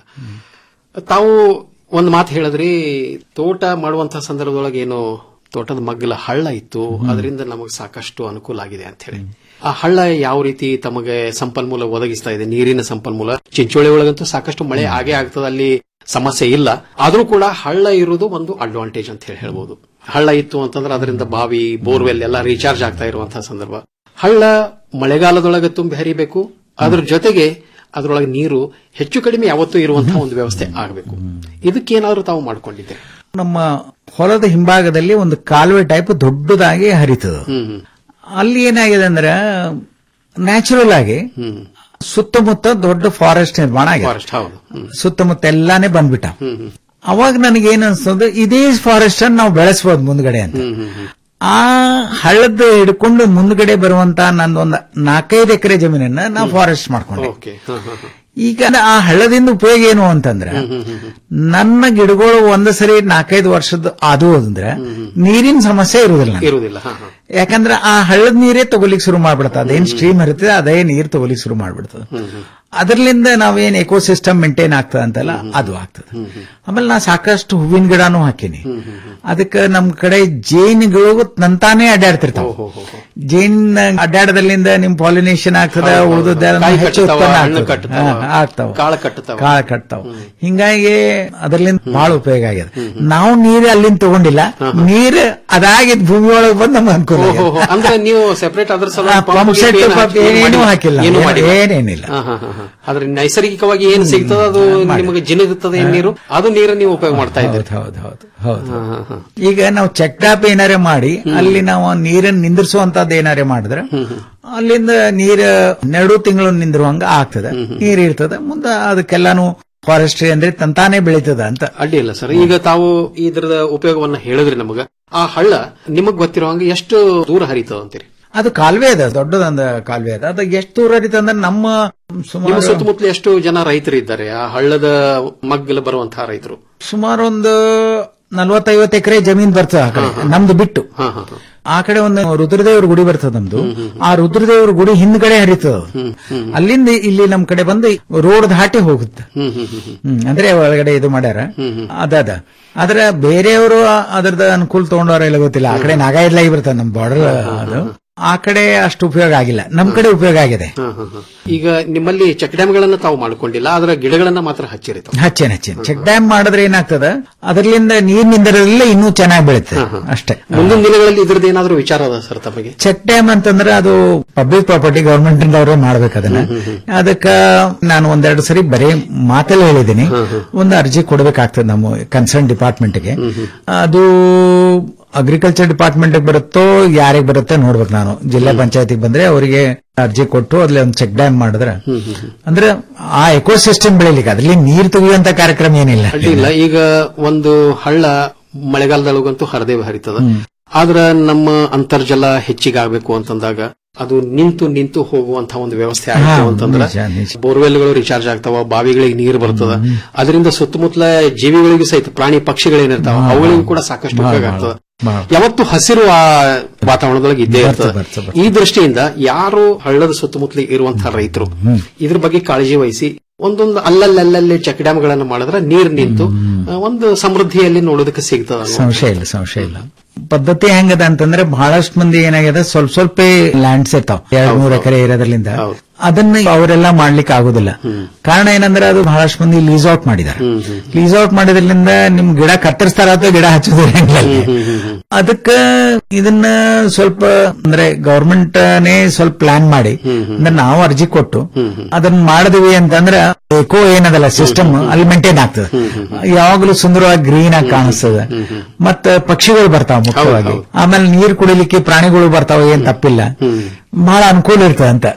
ತಾವು ಒಂದು ಮಾತು ಹೇಳಿದ್ರಿ ತೋಟ ಮಾಡುವಂತಹ ಸಂದರ್ಭದೊಳಗೆ ಏನು ತೋಟದ ಮಗ್ಗಲ ಹಳ್ಳ ಇತ್ತು ಅದರಿಂದ ನಮಗೆ ಸಾಕಷ್ಟು ಅನುಕೂಲ ಆಗಿದೆ ಅಂತ ಹೇಳಿ ಆ ಹಳ್ಳ ಯಾವ ರೀತಿ ತಮಗೆ ಸಂಪನ್ಮೂಲ ಒದಗಿಸ್ತಾ ಇದೆ ನೀರಿನ ಸಂಪನ್ಮೂಲ ಚಿಂಚೋಳಿ ಒಳಗಂತೂ ಸಾಕಷ್ಟು ಮಳೆ ಆಗೇ ಆಗ್ತದೆ ಅಲ್ಲಿ ಸಮಸ್ಯೆ ಇಲ್ಲ ಆದ್ರೂ ಕೂಡ ಹಳ್ಳ ಇರುವುದು ಒಂದು ಅಡ್ವಾಂಟೇಜ್ ಅಂತ ಹೇಳಿ ಹೇಳ್ಬೋದು ಹಳ್ಳ ಇತ್ತು ಅಂತಂದ್ರೆ ಅದರಿಂದ ಬಾವಿ ಬೋರ್ವೆಲ್ ಎಲ್ಲ ರೀಚಾರ್ಜ್ ಆಗ್ತಾ ಇರುವಂತಹ ಸಂದರ್ಭ ಹಳ್ಳ ಮಳೆಗಾಲದೊಳಗೆ ತುಂಬಿ ಹರಿಬೇಕು ಅದ್ರ ಜೊತೆಗೆ ಅದರೊಳಗೆ ನೀರು ಹೆಚ್ಚು ಕಡಿಮೆ ಯಾವತ್ತೂ ಇರುವಂತಹ ಒಂದು ವ್ಯವಸ್ಥೆ ಆಗಬೇಕು ಇದಕ್ಕೇನಾದ್ರೂ ತಾವು ಮಾಡ್ಕೊಂಡಿದ್ದೀರಿ ನಮ್ಮ ಹೊಲದ ಹಿಂಭಾಗದಲ್ಲಿ ಒಂದು ಕಾಲುವೆ ಟೈಪ್ ದೊಡ್ಡದಾಗಿ ಹರಿತದ ಅಲ್ಲಿ ಏನಾಗಿದೆ ಅಂದ್ರೆ ನ್ಯಾಚುರಲ್ ಆಗಿ ಸುತ್ತಮುತ್ತ ದೊಡ್ಡ ಫಾರೆಸ್ಟ್ ನಿರ್ಮಾಣ ಆಗಿದೆ ಫಾರೆಸ್ಟ್ ಹೌದು ಸುತ್ತಮುತ್ತ ಎಲ್ಲಾನೇ ಬಂದ್ಬಿಟ್ಟ ಅವಾಗ ನನಗೇನ್ ಅನ್ಸ್ತದೆ ಇದೇ ಫಾರೆಸ್ಟ್ ಅನ್ನು ನಾವು ಬೆಳೆಸಬಹುದು ಮುಂದ್ಗಡೆ ಅಂತ ಆ ಹಳ್ಳದ ಹಿಡ್ಕೊಂಡು ಮುಂದ್ಗಡೆ ಬರುವಂತ ನಂದೊಂದು ನಾಲ್ಕೈದು ಎಕರೆ ಜಮೀನನ್ನ ನಾವು ಫಾರೆಸ್ಟ್ ಮಾಡ್ಕೊಂಡೆ ಓಕೆ ಈಗ ಆ ಹಳ್ಳದಿಂದ ಉಪಯೋಗ ಏನು ಅಂತಂದ್ರೆ ನನ್ನ ಗಿಡಗಳು ಒಂದು ಸರಿ ನಾಲ್ಕೈದು ವರ್ಷದ ಅದು ಅಂದ್ರೆ ನೀರಿನ ಸಮಸ್ಯೆ ಇರುವುದಿಲ್ಲ ನನಗೆ. ಇರುವುದಿಲ್ಲ ಹಾ, ಹಾ. ಯಾಕಂದ್ರೆ ಆ ಹಳ್ಳದ ನೀರೇ ತಗೋಲಿಕ್ ಶುರು ಮಾಡ್ಬಿಡ್ತದೆ ಅದೇನ್ ಸ್ಟ್ರೀಮ್ ಇರ್ತದೆ ಅದೇ ನೀರ್ ತಗೋಲಿಕ್ ಶುರು ಮಾಡ್ಬಿಡ್ತದೆ ಅದರ್ಲಿಂದ ನಾವೇನ್ ಎಕೋಸಿಸ್ಟಮ್ ಮೇಂಟೈನ್ ಆಗ್ತದೆ ಅಂತಲ್ಲ ಅದು ಆಗ್ತದೆ ಆಮೇಲೆ ನಾ ಸಾಕಷ್ಟು ಹೂವಿನ ಗಿಡನೂ ಹಾಕೀನಿ ಅದಕ್ಕೆ ನಮ್ ಕಡೆ ಜೇನುಗಳು ನಂತಾನೇ ಅಡ್ಡಾಡ್ತಿರ್ತಾವ ಜೇನ್ ಅಡ್ಡಾಡದಲ್ಲಿಂದ ನಿಮ್ ಪಾಲಿನೇಷನ್ ಆಗ್ತದ ಹೌದು, ಹೌದು. ಉಳಿದದ್ದೆಲ್ಲ ಕಾಯಿ ಹೆಚ್ಚು ಕಟ್ಟುತ್ತಾವ, ಉತ್ಪನ್ನ ಹಣ್ಣು ಆಗ್ತದೆ. ಕಟ್ಟುತ್ತಾವ, ಹಾ, ಆಗ್ತಾವ ಕಾಳ ಕಟ್ಟುತ್ತಾವ. ಕಾಳ ಕಟ್ತಾವ ಹಿಂಗಾಗಿ ಅದರ್ಲಿಂದ ಬಹಳ ಉಪಯೋಗ ಆಗಿದೆ ನಾವು ನೀರು ಅಲ್ಲಿಂದ ತಗೊಂಡಿಲ್ಲ ನೀರು ಅದಾಗಿದ್ ಭೂಮಿ ಒಳಗೆ ಬಂದು ನಮ್ಗೆ ಅನುಕೂಲ ಓಹೋ, ಆಗಿದೆ. ಹೋ. ಅಂದ್ರೆ ನೀವು ಸೆಪರೇಟ್ ಅದ್ರ ಆ, ಸಲುವಾಗಿ ಪಂಪ್ ಪಂಪ್ ಸೆಟ್ ಏನು ಪಂಪ್ ಹಾಕಿ- ಏನು ಏನೂ ಮಾಡಿಲ್ಲ. ಹಾಕಿಲ್ಲ ಏನು ಏನು- ಮಾಡಿಲ್ಲ. ಏನೇನಿಲ್ಲ ಹಾ, ಹಾ, ಹಾ, ಹಾ. ಆದ್ರೆ ನೈಸರ್ಗಿಕವಾಗಿ ಏನು ಸಿಗ್ತದ ಅದು ನಿಮಗೆ ಜಿನುಗುತ್ತದೆ ಏನ್ ನೀರು ಅದು ನೀರು ನೀವು ಉಪಯೋಗ ಮಾಡ್ತಾ ಇದ್ದೀರಿ ಹೌದು ಹೌದು ಹೌದು ಈಗ ನಾವು ಚೆಕ್ ಡ್ಯಾಪ್ ಏನಾರೇ ಮಾಡಿ ಅಲ್ಲಿ ನಾವು ನೀರನ್ನು ನಿಂದಿರಿಸುವಂತದ್ದು ಏನಾರೇ ಮಾಡಿದ್ರೆ ಅಲ್ಲಿಂದ ನೀರ್ ಎರಡು ತಿಂಗಳು ನಿಂದಿರುವಂಗ ಆಗ್ತದೆ ನೀರ್ ಇರ್ತದೆ ಮುಂದೆ ಅದಕ್ಕೆಲ್ಲಾನು ಫಾರೆಸ್ಟ್ರಿ ಅಂದ್ರೆ ತಂತಾನೆ ಬೆಳೀತದ ಅಂತ ಅಡ್ಡಿ ಇಲ್ಲ ಸರ್ ಈಗ ತಾವು ಇದ್ರದ ಉಪಯೋಗವನ್ನ ಹೇಳಿದ್ರಿ ನಮಗ ಆ ಹಳ್ಳ ನಿಮಗ್ ಗೊತ್ತಿರುವಂಗ ಎಷ್ಟು ದೂರ ಹರಿತದ ಅಂತೀರಿ ಅದು ಕಾಲುವೆ ಅದ ದೊಡ್ಡದೊಂದು ಕಾಲುವೆ ಅದ ಅದು ಎಷ್ಟು ದೂರ ಹರಿತದೆ ಅಂದ್ರೆ ನಮ್ಮ ನಿಮ್ಮ ಸುಮಾರು ಸುತ್ತಮುತ್ತಲು ಎಷ್ಟು ಜನ ರೈತರು ಇದ್ದಾರೆ ಆ ಹಳ್ಳದ ಮಗ್ಗಲ ಬರುವಂತಹ ರೈತರು ಸುಮಾರು ಒಂದು ನಲ್ವತ್ತೈವತ್ತು ಎಕರೆ ಜಮೀನ್ ಬರ್ತದೆ ಆ ಕಡೆ ನಮ್ದು ಬಿಟ್ಟು ಹಾ ಹಾ ಹಾ. ಆ ಕಡೆ ಒಂದು ರುದ್ರದೇವ್ರ ಗುಡಿ ಬರ್ತದ ನಮ್ದು ಆ ರುದ್ರದೇವ್ರ ಗುಡಿ ಹಿಂದ್ಗಡೆ ಹರಿತದ ಅಲ್ಲಿಂದ ಇಲ್ಲಿ ನಮ್ ಕಡೆ ಬಂದು ರೋಡ್ ದಾಟಿ ಹೋಗುತ್ತೆ ಹ್ಮ್ ಹ್ಮ್ ಹ್ಮ್ ಹ್ಮ್. ಹ್ಮ್ ಅಂದ್ರೆ ಒಳಗಡೆ ಇದು ಮಾಡ್ಯಾರ ಅದದ ಆದ್ರೆ ಬೇರೆಯವರು ಅದರದ ಅನುಕೂಲ ತಗೊಂಡವ್ರ ಇಲ್ಲ ಗೊತ್ತಿಲ್ಲ ಆ ಕಡೆ ನಾಗ ಇರ್ಲಾಗಿ ಬರ್ತದೆ ನಮ್ ಬಾರ್ಡರ್ ಅದು ಆ ಕಡೆ ಅಷ್ಟು ಉಪಯೋಗ ಆಗಿಲ್ಲ ನಮ್ ಕಡೆ ಉಪಯೋಗ ಆಗಿದೆ ಹಾ, ಹಾ, ಹಾ. ಈಗ ನಿಮ್ಮಲ್ಲಿ ಚೆಕ್ ಡ್ಯಾಮ್ಗಳನ್ನ ತಾವು ಮಾಡ್ಕೊಂಡಿಲ್ಲ ಅದರ ಗಿಡಗಳನ್ನ ಮಾತ್ರ ಹಚ್ಚಿರಿ ತಾವು. ಹಚ್ಚೇನ್ ಹಚ್ಚೇನ್ ಚೆಕ್ ಡ್ಯಾಮ್ ಮಾಡಿದ್ರೆ ಏನಾಗ್ತದ ಅದರ್ಲಿಂದ ನೀರ್ ನಿಂದಿರಲಿಲ್ಲ ಇನ್ನೂ ಚೆನ್ನಾಗಿ ಬೆಳುತ್ತೆ ಅಷ್ಟೇ ಮುಂದಿನ ದಿನಗಳಲ್ಲಿ ಇದ್ರದ್ದು ಏನಾದ್ರೂ ವಿಚಾರ ಅದ ಸರ್ ತಮಗೆ ಚೆಕ್ ಡ್ಯಾಮ್ ಅಂತಂದ್ರೆ ಅದು ಪಬ್ಲಿಕ್ ಪ್ರಾಪರ್ಟಿ ಗವರ್ಮೆಂಟ್ ಅವರೇ ಮಾಡ್ಬೇಕು ಅದನ್ನ ಅದಕ್ಕ ನಾನು ಒಂದೆರಡು ಸರಿ ಬರೀ ಮಾತಲ್ಲಿ ಹೇಳಿದ್ದೀನಿ ಒಂದು ಅರ್ಜಿ ಕೊಡಬೇಕಾಗ್ತದೆ ನಮ್ಮ ಕನ್ಸರ್ನ್ ಡಿಪಾರ್ಟ್ಮೆಂಟ್ಗೆ ಅದು ಅಗ್ರಿಕಲ್ಚರ್ ಡಿಪಾರ್ಟ್ಮೆಂಟ್ ಬರುತ್ತೋ ಯಾರಿಗೆ ಬರುತ್ತೆ ನೋಡ್ಬೇಕು ನಾನು ಜಿಲ್ಲಾ ಪಂಚಾಯತಿಗೆ ಬಂದ್ರೆ ಅವರಿಗೆ ಅರ್ಜಿ ಕೊಟ್ಟು ಅದ್ರಲ್ಲಿ ಒಂದು ಚೆಕ್ ಡ್ಯಾಮ್ ಮಾಡಿದ್ರೆ ಅಂದ್ರೆ ಆ ಎಕೋಸಿಸ್ಟಮ್ ಬೆಳಿಲಿಕ್ಕೆ ಅದ್ರಲ್ಲಿ ನೀರು ತೆಗೆಯುವಂತ ಕಾರ್ಯಕ್ರಮ ಏನಿಲ್ಲ ಅಡ್ಡಿ ಇಲ್ಲ ಈಗ ಒಂದು ಹಳ್ಳ ಮಳೆಗಾಲದೊಳಗಂತೂ ಹರಿದೇ ಹರಿತದ ಆದ್ರ ನಮ್ಮ ಅಂತರ್ಜಲ ಹೆಚ್ಚಿಗೆ ಆಗ್ಬೇಕು ಅಂತಂದಾಗ ಅದು ನಿಂತು ನಿಂತು ಹೋಗುವಂತಹ ಒಂದು ವ್ಯವಸ್ಥೆ ಆಯ್ತು ಹಾ, ಅಂತಂದ್ರ ನಿಜ, ನಿಜ. ಬೋರ್ವೆಲ್ಗಳು ರಿಚಾರ್ಜ್ ಆಗ್ತಾವ ಬಾವಿಗಳಿಗೆ ನೀರು ಬರ್ತದ ಅದರಿಂದ ಸುತ್ತಮುತ್ತಲ ಜೀವಿಗಳಿಗೂ ಸಹಿತ ಪ್ರಾಣಿ ಪಕ್ಷಿಗಳೇನಿರ್ತಾವ ಅವುಗಳಿಗೂ ಕೂಡ ಸಾಕಷ್ಟು ಬಹಳ, ಉಪಯೋಗ ಆಗ್ತದ ಬಹಳ. ಯಾವತ್ತು ಹಸಿರು ಆ ವಾತಾವರಣದೊಳಗೆ ಇದ್ದೇ ಇರ್ತದೆ ಈ ದೃಷ್ಟಿಯಿಂದ ಯಾರು ಹಳ್ಳದ ಸುತ್ತಮುತ್ತಲ ಇರುವಂತಹ ರೈತರು ಇದ್ರ ಬಗ್ಗೆ ಕಾಳಜಿ ವಹಿಸಿ ಒಂದೊಂದು ಅಲ್ಲಲ್ಲಲ್ಲಿ ಚೆಕ್ ಡ್ಯಾಮ್ ಗಳನ್ನ ಮಾಡಿದ್ರೆ ನೀರು ನಿಂತು ಆ, ಒಂದು ಸಮೃದ್ಧಿಯಲ್ಲಿ ನೋಡೋದಕ್ಕೆ ಸಿಗ್ತದ ಅನ್ನೋ- ಸಂಶಯ ಇಲ್ಲ ಸಂಶಯ ಇಲ್ಲ ಪದ್ಧತಿ ಹೆಂಗದ ಅಂತಂದ್ರೆ ಬಹಳಷ್ಟು ಮಂದಿ ಏನಾಗ್ಯದ ಸ್ವಲ್ಪ ಸ್ವಲ್ಪ ಲ್ಯಾಂಡ್ಸ್ ಇರ್ತಾವ ಎರಡ್ ಮೂರ್ ಎಕರೆ ಇರೋದ್ರಿಂದ ಅದನ್ನ ಅವರೆಲ್ಲ ಮಾಡ್ಲಿಕ್ಕೆ ಆಗುದಿಲ್ಲ ಕಾರಣ ಏನಂದ್ರೆ ಅದು ಬಹಳಷ್ಟು ಮಂದಿ ಲೀಸ್ ಔಟ್ ಮಾಡಿದ್ದಾರೆ ಲೀಸ್ ಔಟ್ ಮಾಡಿದ್ರಿಂದ ನಿಮ್ ಗಿಡ ಕತ್ತರಿಸ್ತಾರ ಅಥವಾ ಗಿಡ ಹಚ್ಚೋದಿರಂಗಿಲ್ಲ ಅಲ್ಲಿ. ಅದಕ್ಕ ಇದನ್ನ ಸ್ವಲ್ಪ ಅಂದ್ರೆ ಗವರ್ಮೆಂಟ್ ನೇ ಸ್ವಲ್ಪ ಪ್ಲಾನ್ ಮಾಡಿ ಅಂದ್ರೆ ನಾವು ಅರ್ಜಿ ಕೊಟ್ಟು ಅದನ್ನ ಮಾಡಿದ್ವಿ ಅಂತಂದ್ರೆ ಎಕೋ ಏನದಲ್ಲ ಸಿಸ್ಟಮ್ ಅಲ್ಲಿ ಮೇಂಟೈನ್ ಆಗ್ತದೆ ಯಾವಾಗಲೂ ಸುಂದರವಾಗಿ ಗ್ರೀನ್ ಆಗಿ ಕಾಣಿಸ್ತದೆ ಮತ್ತೆ ಪಕ್ಷಿಗಳು ಬರ್ತಾವ ಮುಖ್ಯವಾಗಿ ಆಮೇಲೆ ನೀರು ಕುಡಿಲಿಕ್ಕೆ ಪ್ರಾಣಿಗಳು ಬರ್ತಾವ ಏನ್ ತಪ್ಪಿಲ್ಲ ಬಹಳ ಅನುಕೂಲ ಇರ್ತದೆ ಅಂತ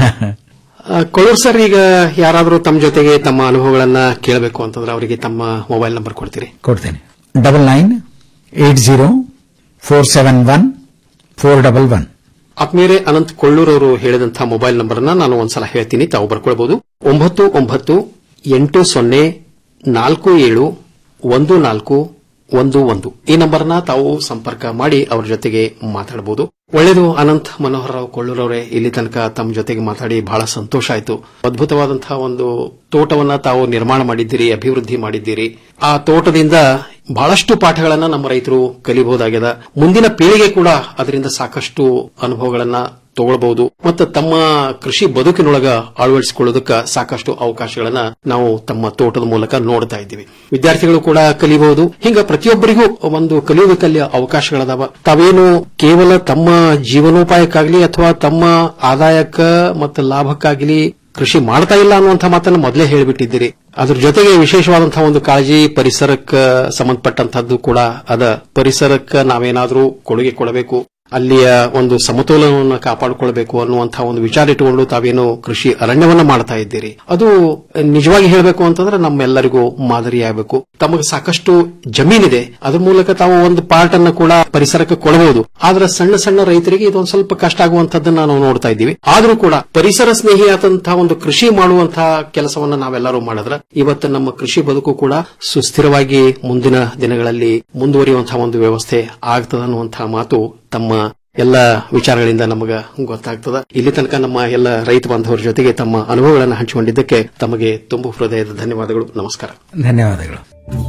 ಆ, ಕೊಳೂರ್ ಸರ್ ಈಗ ಯಾರಾದರೂ ತಮ್ಮ ಜೊತೆಗೆ ತಮ್ಮ ಅನುಭವಗಳನ್ನ ಕೇಳಬೇಕು ಅಂತಂದ್ರೆ ಅವರಿಗೆ ತಮ್ಮ ಮೊಬೈಲ್ ನಂಬರ್ ಕೊಡ್ತೀರಿ ಕೊಡ್ತೇನೆ double nine eight zero four seven one four double one ಆತ್ಮೀಯರೇ ಅನಂತ್ ಕೊಳ್ಳೂರ್ ಅವರು ಹೇಳಿದಂತಹ ಮೊಬೈಲ್ ನಂಬರ್ ಅನ್ನ ನಾನು ಒಂದ್ಸಲ ಹೇಳ್ತೀನಿ ತಾವು ಬರ್ಕೊಳ್ಬಹುದು ಒಂಬತ್ತು ಒಂಬತ್ತು ಎಂಟು ಸೊನ್ನೆ ನಾಲ್ಕು ಏಳು ಒಂದು ನಾಲ್ಕು ಒಂದು ಒಂದು ಈ ನಂಬರ್ನ ತಾವು ಸಂಪರ್ಕ ಮಾಡಿ ಅವರ ಜೊತೆಗೆ ಮಾತಾಡಬಹುದು ಒಳ್ಳೆಯದು ಅನಂತ್ ಮನೋಹರ್ ರಾವ್ ಕೊಳ್ಳೂರ್ ಅವರೇ ಇಲ್ಲಿ ತನಕ ತಮ್ಮ ಜೊತೆಗೆ ಮಾತಾಡಿ ಬಹಳ ಸಂತೋಷ ಆಯಿತು ಅದ್ಭುತವಾದಂತಹ ಒಂದು ತೋಟವನ್ನ ತಾವು ನಿರ್ಮಾಣ ಮಾಡಿದ್ದೀರಿ ಅಭಿವೃದ್ಧಿ ಮಾಡಿದ್ದೀರಿ ಆ ತೋಟದಿಂದ ಬಹಳಷ್ಟು ಪಾಠಗಳನ್ನ ನಮ್ಮ ರೈತರು ಕಲಿಬಹುದಾಗ್ಯದ ಮುಂದಿನ ಪೀಳಿಗೆ ಕೂಡ ಅದರಿಂದ ಸಾಕಷ್ಟು ಅನುಭವಗಳನ್ನ ತಗೊಳ್ಬಹುದು ಮತ್ತು ತಮ್ಮ ಕೃಷಿ ಬದುಕಿನೊಳಗ ಅಳವಡಿಸಿಕೊಳ್ಳೋದಕ್ಕೆ ಸಾಕಷ್ಟು ಅವಕಾಶಗಳನ್ನ ನಾವು ತಮ್ಮ ತೋಟದ ಮೂಲಕ ನೋಡ್ತಾ ಇದ್ದೀವಿ ವಿದ್ಯಾರ್ಥಿಗಳು ಕೂಡ ಕಲಿಬಹುದು ಹಿಂಗ ಪ್ರತಿಯೊಬ್ಬರಿಗೂ ಒಂದು ಕಲಿಯೋದಕ್ಕಲ್ಲಿ ಅವಕಾಶಗಳದಾವ ತಾವೇನು ಕೇವಲ ತಮ್ಮ ಜೀವನೋಪಾಯಕ್ಕಾಗ್ಲಿ ಅಥವಾ ತಮ್ಮ ಆದಾಯಕ್ಕ ಮತ್ತು ಲಾಭಕ್ಕಾಗ್ಲಿ ಕೃಷಿ ಮಾಡ್ತಾ ಇಲ್ಲ ಅನ್ನುವಂಥ ಮಾತನ್ನು ಮೊದಲೇ ಹೇಳಿಬಿಟ್ಟಿದ್ದೀರಿ ಅದ್ರ ಜೊತೆಗೆ ವಿಶೇಷವಾದಂತಹ ಒಂದು ಕಾಳಜಿ ಪರಿಸರಕ್ಕೆ ಸಂಬಂಧಪಟ್ಟಂತಹದ್ದು ಕೂಡ ಅದ ಪರಿಸರಕ್ಕೆ ನಾವೇನಾದ್ರೂ ಕೊಡುಗೆ ಕೊಡಬೇಕು ಅಲ್ಲಿಯ ಒಂದು ಸಮತೋಲನವನ್ನು ಕಾಪಾಡಿಕೊಳ್ಬೇಕು ಅನ್ನುವಂತಹ ಒಂದು ವಿಚಾರ ಇಟ್ಟುಕೊಂಡು ತಾವೇನು ಕೃಷಿ ಅರಣ್ಯವನ್ನ ಮಾಡ್ತಾ ಇದ್ದೀರಿ ಅದು ನಿಜವಾಗಿ ಹೇಳಬೇಕು ಅಂತಂದ್ರೆ ನಮ್ಮೆಲ್ಲರಿಗೂ ಮಾದರಿಯಾಗಬೇಕು ತಮಗೆ ಸಾಕಷ್ಟು ಜಮೀನಿದೆ ಅದ್ರ ಮೂಲಕ ತಾವು ಒಂದು ಪಾರ್ಟ್ ಅನ್ನು ಕೂಡ ಪರಿಸರಕ್ಕೆ ಕೊಡಬಹುದು ಆದ್ರೆ ಸಣ್ಣ ಸಣ್ಣ ರೈತರಿಗೆ ಇದೊಂದು ಸ್ವಲ್ಪ ಕಷ್ಟ ಆಗುವಂತದ್ದನ್ನ ನಾವು ನೋಡ್ತಾ ಇದ್ದೀವಿ ಆದ್ರೂ ಕೂಡ ಪರಿಸರ ಸ್ನೇಹಿಯಾದಂತಹ ಒಂದು ಕೃಷಿ ಮಾಡುವಂತಹ ಕೆಲಸವನ್ನ ನಾವೆಲ್ಲರೂ ಮಾಡಿದ್ರೆ ಇವತ್ತು ನಮ್ಮ ಕೃಷಿ ಬದುಕು ಕೂಡ ಸುಸ್ಥಿರವಾಗಿ ಮುಂದಿನ ದಿನಗಳಲ್ಲಿ ಮುಂದುವರಿಯುವಂತಹ ಒಂದು ವ್ಯವಸ್ಥೆ ಆಗ್ತದ ಅನ್ನುವಂತಹ ಮಾತು ತಮ್ಮ ಎಲ್ಲ ವಿಚಾರಗಳಿಂದ ನಮಗ ಗೊತ್ತಾಗ್ತದ ಇಲ್ಲಿ ತನಕ ನಮ್ಮ ಎಲ್ಲ ರೈತ ಬಾಂಧವರ ಜೊತೆಗೆ ತಮ್ಮ ಅನುಭವಗಳನ್ನು ಹಂಚಿಕೊಂಡಿದ್ದಕ್ಕೆ ತಮಗೆ ತುಂಬು ಹೃದಯದ ಧನ್ಯವಾದಗಳು ನಮಸ್ಕಾರ ಧನ್ಯವಾದಗಳು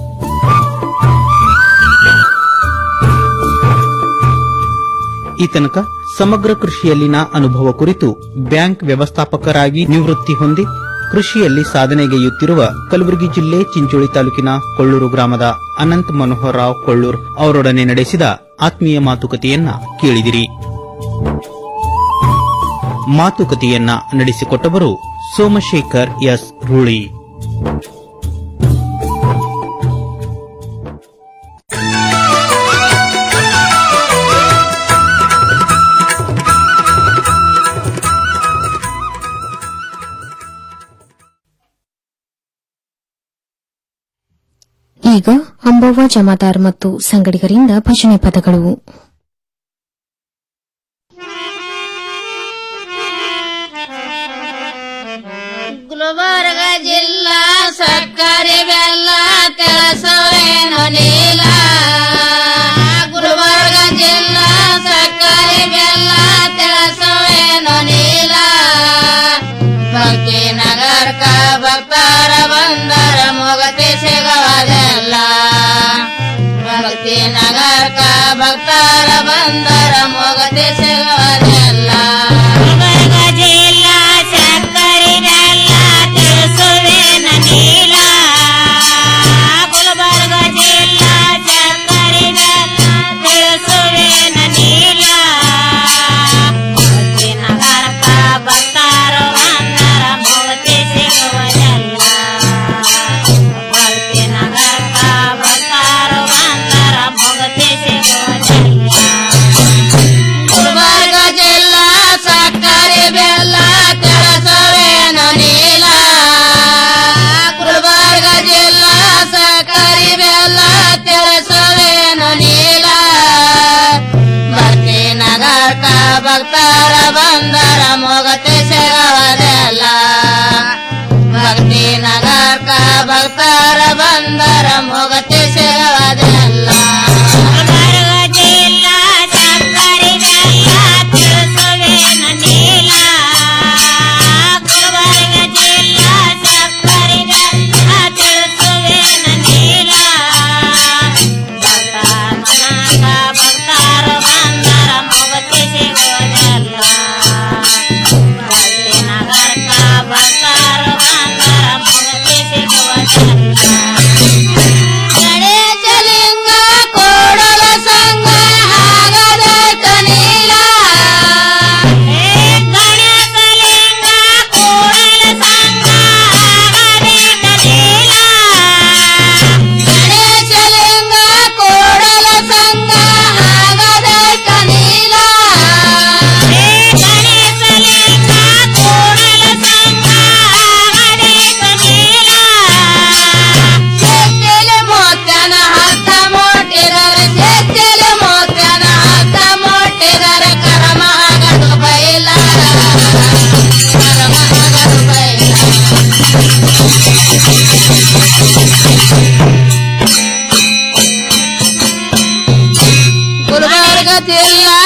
ಈ ತನಕ ಸಮಗ್ರ ಕೃಷಿಯಲ್ಲಿನ ಅನುಭವ ಕುರಿತು ಬ್ಯಾಂಕ್ ವ್ಯವಸ್ಥಾಪಕರಾಗಿ ನಿವೃತ್ತಿ ಹೊಂದಿ ಕೃಷಿಯಲ್ಲಿ ಸಾಧನೆಗೈಯುತ್ತಿರುವ ಕಲಬುರಗಿ ಜಿಲ್ಲೆ ಚಿಂಚೋಳಿ ತಾಲೂಕಿನ ಕೊಳ್ಳೂರು ಗ್ರಾಮದ ಅನಂತ್ ಮನೋಹರ್ ರಾವ್ ಕೊಳ್ಳೂರ್ ಅವರೊಡನೆ ನಡೆಸಿದ ಆತ್ಮೀಯ ಮಾತುಕತೆಯನ್ನ ಕೇಳಿದಿರಿ ಮಾತುಕತೆಯನ್ನ ನಡೆಸಿಕೊಟ್ಟವರು ಸೋಮಶೇಖರ್ ಎಸ್ ರೂಳಿ ಈಗ ಅಂಬವ್ವ ಜಮಾದಾರ್ ಮತ್ತು ಸಂಗಡಿಗರಿಂದ ಭಜನೆ ಪದಗಳು ಗುಲ್ಬರ್ಗ ಜಿಲ್ಲಾ ಸಕ್ಕರೆ ಬೆಲ್ಲ ಕೆಲಸವೇನು ನೀಲ ಗುಲ್ಬರ್ಗ ಜಿಲ್ಲಾ ಸಕ್ಕರೆ ಬೆಲ್ಲ ಕೆಲಸವೇನು ನೀಲ ಭಕ್ತಿ ನಗರ್ಕ ಭಕ್ತರ ಬಂದರ ಮುಗತಿ ಸಿಗವದೆಲ್ಲ ಭಕ್ತಿ ನಗರ್ಕ ಭಕ್ತರ ಬಂದರ ಮುಗತಿ ಸಿಗವದೆಲ್ಲ ಗುಲ್ಬರ್ಗ ಜಿಲ್ಲಾ ಸಕ್ಕರೆ ಬೆಲ್ಲ ತಿಳಿಸುವೇನ ನೀಲ ಗುಲ್ಬರ್ಗ ಜಿಲ್ಲಾ ಸಕ್ಕರೆ ಬೆಲ್ಲ ತಿಳಿಸುವೇನ ನೀಲ ಭಕ್ತಿ ನಗರಕ ಭಕ್ತರು ಬಂದರ ಮುಕ್ತಿ ಸಿಗುವುದಲ್ಲ ಭಕ್ತಿ ನಗರಕ ಭಕ್ತರು ಬಂದರ ಮುಕ್ತಿ ಸಿಗುವುದಲ್ಲ ಗುಲ್ಬರ್ಗ ಜಿಲ್ಲಾ ಸಕ್ಕರೆ ಬೆಲ್ಲ ಕೆಲಸವೇನು ನೀಲ ಗುಲ್ಬರ್ಗ ಜಿಲ್ಲಾ ಸಕ್ಕರೆ ಬೆಲ್ಲ ಕೆಲಸವೇನು ನೀಲ ಭಕ್ತಿ ನಗರಕ ಭಕ್ತರ ಬಂದರ ಮುಗತಿ ಸಿಗವದೆಲ್ಲ ಭಕ್ತಿ ನಗರಕ ಭಕ್ತರ ಬಂದರ ಮುಗತಿ ಸಿಗವದೆಲ್ಲ ಗುಲ್ಬರ್ಗ ಜಿಲ್ಲಾ ಸಕ್ಕರೆ ಬೆಲ್ಲ ತಿಳಿಸುವೇನ ನೀಲ ಗುಲ್ಬರ್ಗ ಜಿಲ್ಲಾ ಸಕ್ಕರೆ ಬೆಲ್ಲ ತಿಳಿಸುವೇನ ನೀಲ ಭಕ್ತನಾಗ ಭಕ್ತರು ಬಂದರ ಮುಗತಿ ಸಿಗೋದಲ್ಲ ಭಕ್ತಿ ನಗರ ಜಿಲ್ಲಾ